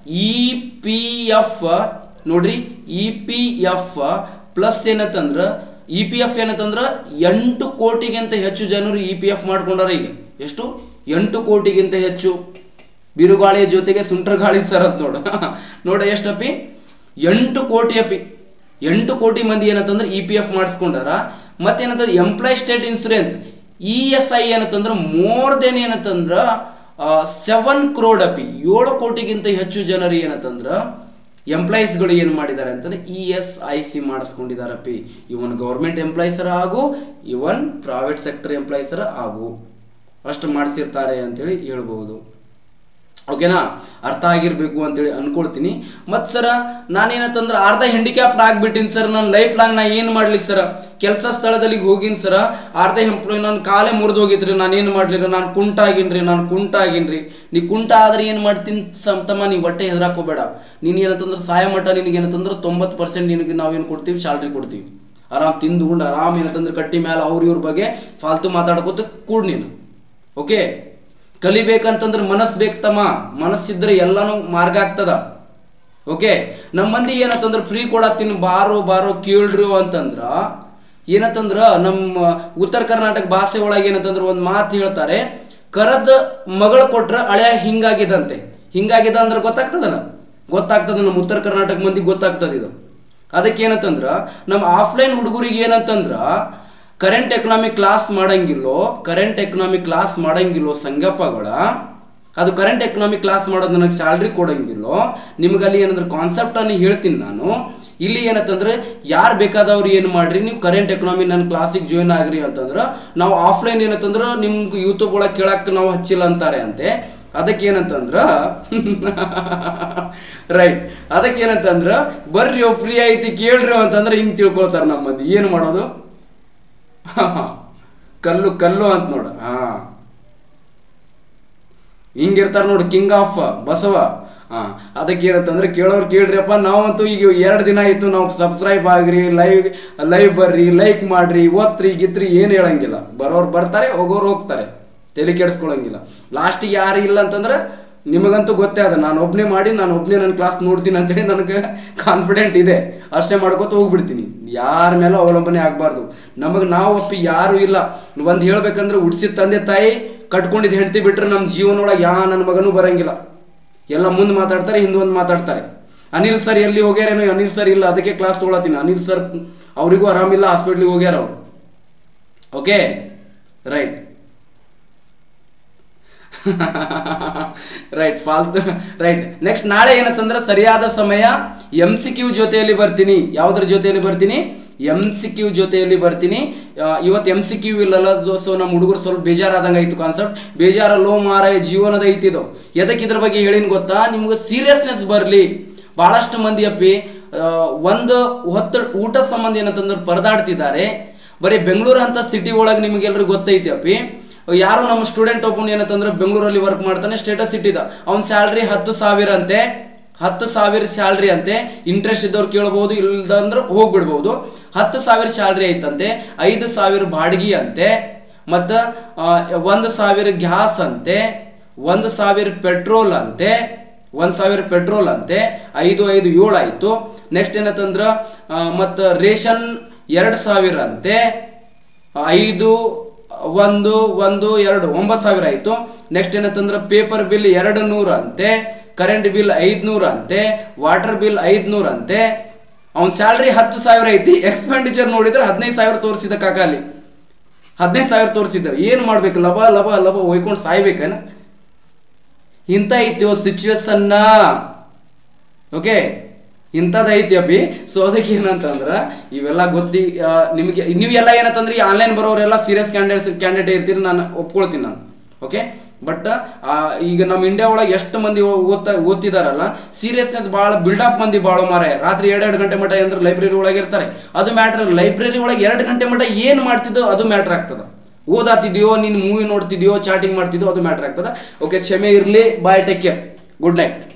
ಇ ಪಿ ಎಫ್ ನೋಡ್ರಿ ಇ ಪಿ ಎಫ್ ಪ್ಲಸ್ ಏನಂತಂದ್ರ ಇ ಪಿ ಎಫ್ ಏನಂತಂದ್ರ ಎಂಟು ಕೋಟಿಗಿಂತ ಹೆಚ್ಚು ಜನರು ಇ ಪಿ ಎಫ್ ಮಾಡ್ಕೊಂಡಾರ ಈಗ ಎಷ್ಟು ಎಂಟು ಕೋಟಿಗಿಂತ ಹೆಚ್ಚು ಬಿರುಗಾಳಿಯ ಜೊತೆಗೆ ಸುಂಟರ್ ಗಾಳಿ ಸರ್ ಅಂತ ನೋಡು ನೋಡ ಎಷ್ಟಪ್ಪಿ ಎಂಟು ಕೋಟಿ ಅಪ್ಪಿ ಎಂಟು ಕೋಟಿ ಮಂದಿ ಏನಂತಂದ್ರೆ ಇ ಪಿ ಎಫ್ ಮಾಡಿಸ್ಕೊಂಡಾರ ಮತ್ತೇನಂತಂದ್ರೆ employee state insurance E S I ಏನಂತಂದ್ರೆ ಮೋರ್ ದೆನ್ ಏನಂತಂದ್ರ ಸೆವೆನ್ ಕ್ರೋಡ್ ಅಪಿ ಏಳು ಕೋಟಿಗಿಂತ ಹೆಚ್ಚು ಜನರು ಏನಂತಂದ್ರ ಎಂಪ್ಲಾಯೀಸ್ಗಳು ಏನು ಮಾಡಿದ್ದಾರೆ ಅಂತಂದ್ರೆ ಇ ಎಸ್ ಐ ಸಿ ಮಾಡಿಸ್ಕೊಂಡಿದ್ದಾರಪ್ಪಿ ಇವನ್ ಗೌರ್ಮೆಂಟ್ ಎಂಪ್ಲಾಯೀಸರ ಹಾಗೂ ಇವನ್ ಪ್ರೈವೇಟ್ ಸೆಕ್ಟರ್ ಎಂಪ್ಲಾಯೀಸರ ಹಾಗೂ ಅಷ್ಟು ಮಾಡಿಸಿರ್ತಾರೆ ಅಂತೇಳಿ ಹೇಳ್ಬೋದು ಓಕೆನಾ ಅರ್ಥ ಆಗಿರ್ಬೇಕು ಅಂತೇಳಿ ಅನ್ಕೊಳ್ತೀನಿ ಮತ್ತು ಸರ ನಾನೇನಂತಂದ್ರೆ ಅರ್ಧ ಹ್ಯಾಂಡಿಕ್ಯಾಪ್ ಆಗ್ಬಿಟ್ಟಿನಿ ಸರ್ ನನ್ನ ಲೈಫ್ ಲಾಂಗ್ ನಾ ಏನು ಮಾಡಲಿ ಸರ್ ಕೆಲಸ ಸ್ಥಳದಲ್ಲಿ ಹೋಗಿನಿ ಸರ ಅರ್ಧ ಎಂಪ್ಲಾಯ್ ನನ್ನ ಕಾಲೇ ಮುರಿದು ಹೋಗಿತ್ರಿ ನಾನು ಏನು ಮಾಡಲಿರಿ ನಾನು ಕುಂಟ ಆಗಿನ್ರಿ ನಾನು ಕುಂಟ ಆಗಿನ್ರಿ ನೀ ಕುಂಟ ಆದ್ರೆ ಏನು ಮಾಡ್ತೀನಿ ತಮ್ಮ ನೀವು ಹೊಟ್ಟೆ ಹೆದರಾಕೋಬೇಡ ನೀನು ಏನಂತಂದ್ರೆ ಸಾಯ ಮಟ್ಟ ನಿನಗೆ ಏನಂತಂದ್ರೆ ತೊಂಬತ್ತು ಪರ್ಸೆಂಟ್ ನಿನಗೆ ನಾವೇನು ಕೊಡ್ತೀವಿ ಸ್ಯಾಲ್ರಿ ಕೊಡ್ತೀವಿ ಆರಾಮ್ ತಿಂದುಕೊಂಡು ಆರಾಮ್ ಏನಂತಂದ್ರೆ ಕಟ್ಟಿ ಮೇಲೆ ಅವ್ರ ಇವ್ರ ಬಗ್ಗೆ ಫಾಲ್ತು ಮಾತಾಡ್ಕೋತ ಕೂಡ್ ನೀನು ಓಕೆ ಕಲಿಬೇಕಂತಂದ್ರೆ ಮನಸ್ಸು ಬೇಕು ತಮ್ಮ ಮನಸ್ಸಿದ್ರೆ ಎಲ್ಲಾನು ಮಾರ್ಗ ಆಗ್ತದ ಓಕೆ ನಮ್ಮ ಮಂದಿ ಏನಂತಂದ್ರೆ ಫ್ರೀ ಕೊಡತ್ತೀನಿ ಬಾರೋ ಬಾರೋ ಕೇಳ್ರಿ ಅಂತಂದ್ರ ಏನಂತಂದ್ರ ನಮ್ಮ ಉತ್ತರ ಕರ್ನಾಟಕ ಭಾಷೆ ಒಳಗೆ ಏನಂತಂದ್ರೆ ಒಂದು ಮಾತು ಹೇಳ್ತಾರೆ ಕರದ ಮಗಳು ಕೊಟ್ರ ಹಳೆಯ ಹಿಂಗಾಗಿದಂತೆ ಹಿಂಗಾಗಿದ ಅಂದ್ರೆ ಗೊತ್ತಾಗ್ತದಲ್ಲ ಗೊತ್ತಾಗ್ತದ ನಮ್ಮ ಉತ್ತರ ಕರ್ನಾಟಕ ಮಂದಿ ಗೊತ್ತಾಗ್ತದ ಇದು ಅದಕ್ಕೆ ಏನಂತಂದ್ರ ನಮ್ಮ ಆಫ್ಲೈನ್ ಹುಡುಗರಿಗೆ ಏನಂತಂದ್ರ ಕರೆಂಟ್ ಎಕನಾಮಿಕ್ ಕ್ಲಾಸ್ ಮಾಡಂಗಿಲ್ಲೋ ಕರೆಂಟ್ ಎಕನಾಮಿಕ್ ಕ್ಲಾಸ್ ಮಾಡಂಗಿಲ್ಲೋ ಸಂಗಪ್ಪಗಳ ಅದು ಕರೆಂಟ್ ಎಕನಾಮಿಕ್ ಕ್ಲಾಸ್ ಮಾಡೋದು ನನಗೆ ಸ್ಯಾಲ್ರಿ ಕೊಡಂಗಿಲ್ಲೋ ನಿಮ್ಗೆ ಅಲ್ಲಿ ಏನಂದ್ರೆ ಕಾನ್ಸೆಪ್ಟ್ ಅನ್ನು ಹೇಳ್ತೀನಿ ನಾನು ಇಲ್ಲಿ ಏನಂತಂದ್ರೆ ಯಾರು ಬೇಕಾದವ್ರು ಏನು ಮಾಡ್ರಿ ನೀವು ಕರೆಂಟ್ ಎಕನಾಮಿ ನನ್ನ ಕ್ಲಾಸಿಗೆ ಜಾಯ್ನ್ ಆಗ್ರಿ ಅಂತಂದ್ರೆ ನಾವು ಆಫ್ಲೈನ್ ಏನಂತಂದ್ರೆ ನಿಮ್ಗೆ ಯೂಟ್ಯೂಬ್ ಒಳಗೆ ಕೇಳಕ್ಕೆ ನಾವು ಹಚ್ಚಿಲ್ಲ ಅಂತಾರೆ ಅಂತೆ ಅದಕ್ಕೆ ಏನಂತಂದ್ರ ರೈಟ್ ಅದಕ್ಕೆ ಏನಂತಂದ್ರ ಬರ್ರಿ ಫ್ರೀ ಐತಿ ಕೇಳ್ರಿ ಅಂತಂದ್ರೆ ಹಿಂಗೆ ತಿಳ್ಕೊಳ್ತಾರೆ ನಮ್ಮ ಮಂದಿ ಏನು ಮಾಡೋದು ಕಲ್ಲು ಕಲ್ಲು ಅಂತ ನೋಡ ಹಾ ಹಿಂಗಿರ್ತಾರ ನೋಡು ಕಿಂಗ್ ಆಫ್ ಬಸವ ಹಾ ಅದಕ್ಕೆ ಏನಂತಂದ್ರೆ ಕೇಳೋರು ಕೇಳ್ರಿಯಪ್ಪ ನಾವಂತೂ ಈಗ ಎರಡು ದಿನ ಆಯ್ತು ನಾವು ಸಬ್ಸ್ಕ್ರೈಬ್ ಆಗ್ರಿ ಲೈವ್ ಲೈವ್ ಬರ್ರಿ ಲೈಕ್ ಮಾಡ್ರಿ ಓದ್ರಿ ಗಿತ್ರಿ ಏನು ಹೇಳಂಗಿಲ್ಲ ಬರೋರು ಬರ್ತಾರೆ ಹೋಗೋರು ಹೋಗ್ತಾರೆ ತಲೆ ಕೆಡಿಸ್ಕೊಳಂಗಿಲ್ಲ ಲಾಸ್ಟಿಗೆ ಯಾರು ಇಲ್ಲ ಅಂತಂದ್ರೆ ನಿಮಗಂತೂ ಗೊತ್ತೇ ಅದ ನಾನು ಒಬ್ಬನೇ ಮಾಡಿ ನಾನು ಒಬ್ಬನೇ ನನ್ನ ಕ್ಲಾಸ್ ನೋಡ್ತೀನಿ ಅಂತೇಳಿ ನನಗೆ ಕಾನ್ಫಿಡೆಂಟ್ ಇದೆ ಅಷ್ಟೇ ಮಾಡ್ಕೊತ ಹೋಗ್ಬಿಡ್ತೀನಿ ಯಾರ ಮೇಲೂ ಅವಲಂಬನೆ ಆಗಬಾರ್ದು ನಮಗೆ ನಾವು ಒಪ್ಪಿ ಯಾರು ಇಲ್ಲ ಒಂದು ಹೇಳ್ಬೇಕಂದ್ರೆ ಉಡ್ಸಿದ ತಂದೆ ತಾಯಿ ಕಟ್ಕೊಂಡಿದ್ದು ಹೆಂಡತಿ ಬಿಟ್ರೆ ನಮ್ಮ ಜೀವನೊಳಗೆ ಯಾ ನನ್ನ ಮಗನೂ ಬರಂಗಿಲ್ಲ ಎಲ್ಲ ಮುಂದೆ ಮಾತಾಡ್ತಾರೆ ಹಿಂದೆ ಒಂದು ಮಾತಾಡ್ತಾರೆ ಅನಿಲ್ ಸರ್ ಎಲ್ಲಿ ಹೋಗ್ಯಾರೇನೋ ಅನಿಲ್ ಸರ್ ಇಲ್ಲ ಅದಕ್ಕೆ ಕ್ಲಾಸ್ ತೊಗೊಳತ್ತೀನಿ ಅನಿಲ್ ಸರ್ ಅವರಿಗೂ ಆರಾಮಿಲ್ಲ ಹಾಸ್ಪಿಟ್ಲಿಗೆ ಹೋಗ್ಯಾರ ಅವ್ರು ಓಕೆ ರೈಟ್ ರೈಟ್ ಫಾಲ್ತು ರೈಟ್ ನೆಕ್ಸ್ಟ್ ನಾಳೆ ಏನಂತಂದ್ರೆ ಸರಿಯಾದ ಸಮಯ ಎಮ್ ಸಿ ಕ್ಯೂ ಜೊತೆಯಲ್ಲಿ ಬರ್ತೀನಿ ಯಾವುದ್ರ ಜೊತೆಯಲ್ಲಿ ಬರ್ತೀನಿ ಎಮ್ ಸಿ ಕ್ಯೂ ಜೊತೆಯಲ್ಲಿ ಬರ್ತೀನಿ ಆ, ಇವತ್ತು ಎಮ್ ಸಿ ಕ್ಯೂ ಇಲ್ಲಲ್ಲ ಸೊ ನಮ್ಮ ಹುಡುಗರು ಸ್ವಲ್ಪ ಬೇಜಾರಾದಂಗೆ ಆಯ್ತು ಕಾನ್ಸೆಪ್ಟ್ ಬೇಜಾರಲ್ಲೋ ಮಾರಾಯ ಜೀವನದ ಐತಿದು ಎದಕ್ಕೆ ಇದ್ರ ಬಗ್ಗೆ ಹೇಳಿನ ಗೊತ್ತಾ ನಿಮ್ಗೆ ಸೀರಿಯಸ್ನೆಸ್ ಬರಲಿ ಭಾಳಷ್ಟು ಮಂದಿ ಅಪ್ಪಿ ಆ, ಒಂದು ಹೊತ್ತು ಊಟ ಸಂಬಂಧ ಏನಂತಂದ್ರೆ ಪರದಾಡ್ತಿದ್ದಾರೆ ಬರೀ ಬೆಂಗಳೂರು ಅಂತ ಸಿಟಿ ಒಳಗೆ ನಿಮಗೆಲ್ಲರಿಗೂ ಗೊತ್ತೈತಿ ಅಪ್ಪಿ ಯಾರೋ ನಮ್ಮ ಸ್ಟೂಡೆಂಟ್ ಒಬ್ಬನು ಏನಂತಂದ್ರೆ ಬೆಂಗಳೂರಲ್ಲಿ ವರ್ಕ್ ಮಾಡ್ತಾನೆ ಸ್ಟೇಟಸ್ ಇಟ್ಟಿದ್ದ ಅವ್ನ ಸ್ಯಾಲ್ರಿ ಹತ್ತು ಸಾವಿರ ಅಂತೆ ಹತ್ತು ಸಾವಿರ ಸ್ಯಾಲ್ರಿ ಅಂತೆ ಇಂಟ್ರೆಸ್ಟ್ ಇದ್ದವ್ರು ಕೇಳ್ಬೋದು ಇಲ್ದಂದ್ರೆ ಹೋಗ್ಬಿಡ್ಬೋದು ಹತ್ತು ಸಾವಿರ ಸ್ಯಾಲ್ರಿ ಐತಂತೆ ಐದು ಸಾವಿರ ಬಾಡಿಗೆ ಅಂತೆ ಮತ್ತು ಒಂದು ಸಾವಿರ ಗ್ಯಾಸ್ ಅಂತೆ ಒಂದು ಸಾವಿರ ಪೆಟ್ರೋಲ್ ಅಂತೆ ಒಂದು ಸಾವಿರ ಪೆಟ್ರೋಲ್ ಅಂತೆ ಐದು ಐದು ಏಳು ಆಯಿತು ನೆಕ್ಸ್ಟ್ ಏನಂತಂದ್ರೆ ಮತ್ತು ರೇಷನ್ ಎರಡು ಸಾವಿರ ಅಂತೆ ಐದು ಒಂದು ಒಂದು ಎರಡು ಒಂಬತ್ತು ಸಾವಿರ ಆಯಿತು ನೆಕ್ಸ್ಟ್ ಏನಂತಂದ್ರೆ ಪೇಪರ್ ಬಿಲ್ ಎರಡು ನೂರು ಅಂತೆ ಕರೆಂಟ್ ಬಿಲ್ ಐದುನೂರು ಅಂತೆ ವಾಟರ್ ಬಿಲ್ ಐದುನೂರು ಅಂತೆ ಅವ್ನ ಸ್ಯಾಲ್ರಿ ಹತ್ತು ಸಾವಿರ ಐತಿ ಎಕ್ಸ್ಪೆಂಡಿಚರ್ ನೋಡಿದ್ರೆ ಹದಿನೈದು ಸಾವಿರ ತೋರಿಸಿದ ಕಾಕ ಅಲ್ಲಿ ಹದಿನೈದು ಸಾವಿರ ತೋರಿಸಿದ್ದಾರೆ ಏನು ಮಾಡ್ಬೇಕು ಲಭ ಲಭ ಲಭ ಒಯ್ಕೊಂಡು ಸಾಯ್ಬೇಕೇನ ಇಂಥ ಐತಿ ಸಿಚುವೇಶನ್ನ ಓಕೆ ಇಂಥದ್ದು ಐತಿ ಅಪ್ಪಿ ಸೊ ಅದಕ್ಕೆ ಏನಂತಂದ್ರೆ ಇವೆಲ್ಲ ಗೊತ್ತಿ ಆ, ನಿಮಗೆ ನೀವೆಲ್ಲ ಏನಂತಂದ್ರೆ ಈ ಆನ್ಲೈನ್ ಬರೋರೆಲ್ಲ ಸೀರಿಯಸ್ ಕ್ಯಾಂಡಿಡೇಟ್ಸ್ ಕ್ಯಾಂಡಿಡೇಟ್ ಇರ್ತೀರಿ ನಾನು ಒಪ್ಕೊಳ್ತೀನಿ ನಾನು ಓಕೆ ಬಟ್ ಈಗ ನಮ್ಮ ಇಂಡಿಯಾ ಒಳಗೆ ಎಷ್ಟು ಮಂದಿ ಓ- ಓದ್ತಾ ಓದ್ತಿದಾರಲ್ಲ ಸೀರಿಯಸ್ನೆಸ್ ಭಾಳ ಬಿಲ್ಡಪ್ ಮಂದಿ ಭಾಳ ಮಾರೆ ರಾತ್ರಿ ಎರಡೆರಡು ಗಂಟೆ ಮಟ್ಟ ಅಂದ್ರೆ ಲೈಬ್ರರಿ ಒಳಗೆ ಇರ್ತಾರೆ ಅದು ಮ್ಯಾಟ್ರ್ ಲೈಬ್ರರಿ ಒಳಗೆ ಎರಡು ಗಂಟೆ ಮಟ್ಟ ಏನು ಮಾಡ್ತಿದ್ದೋ ಅದು ಮ್ಯಾಟ್ರ್ ಆಗ್ತದೆ ಓದಾತಿದ್ಯೋ ನೀನು ಮೂವಿ ನೋಡ್ತಿದ್ಯೋ ಚಾಟಿಂಗ್ ಮಾಡ್ತಿದ್ಯೋ ಅದು ಮ್ಯಾಟ್ರ್ ಆಗ್ತದೆ ಓಕೆ ಕ್ಷಮೆ ಇರಲಿ bye take care good night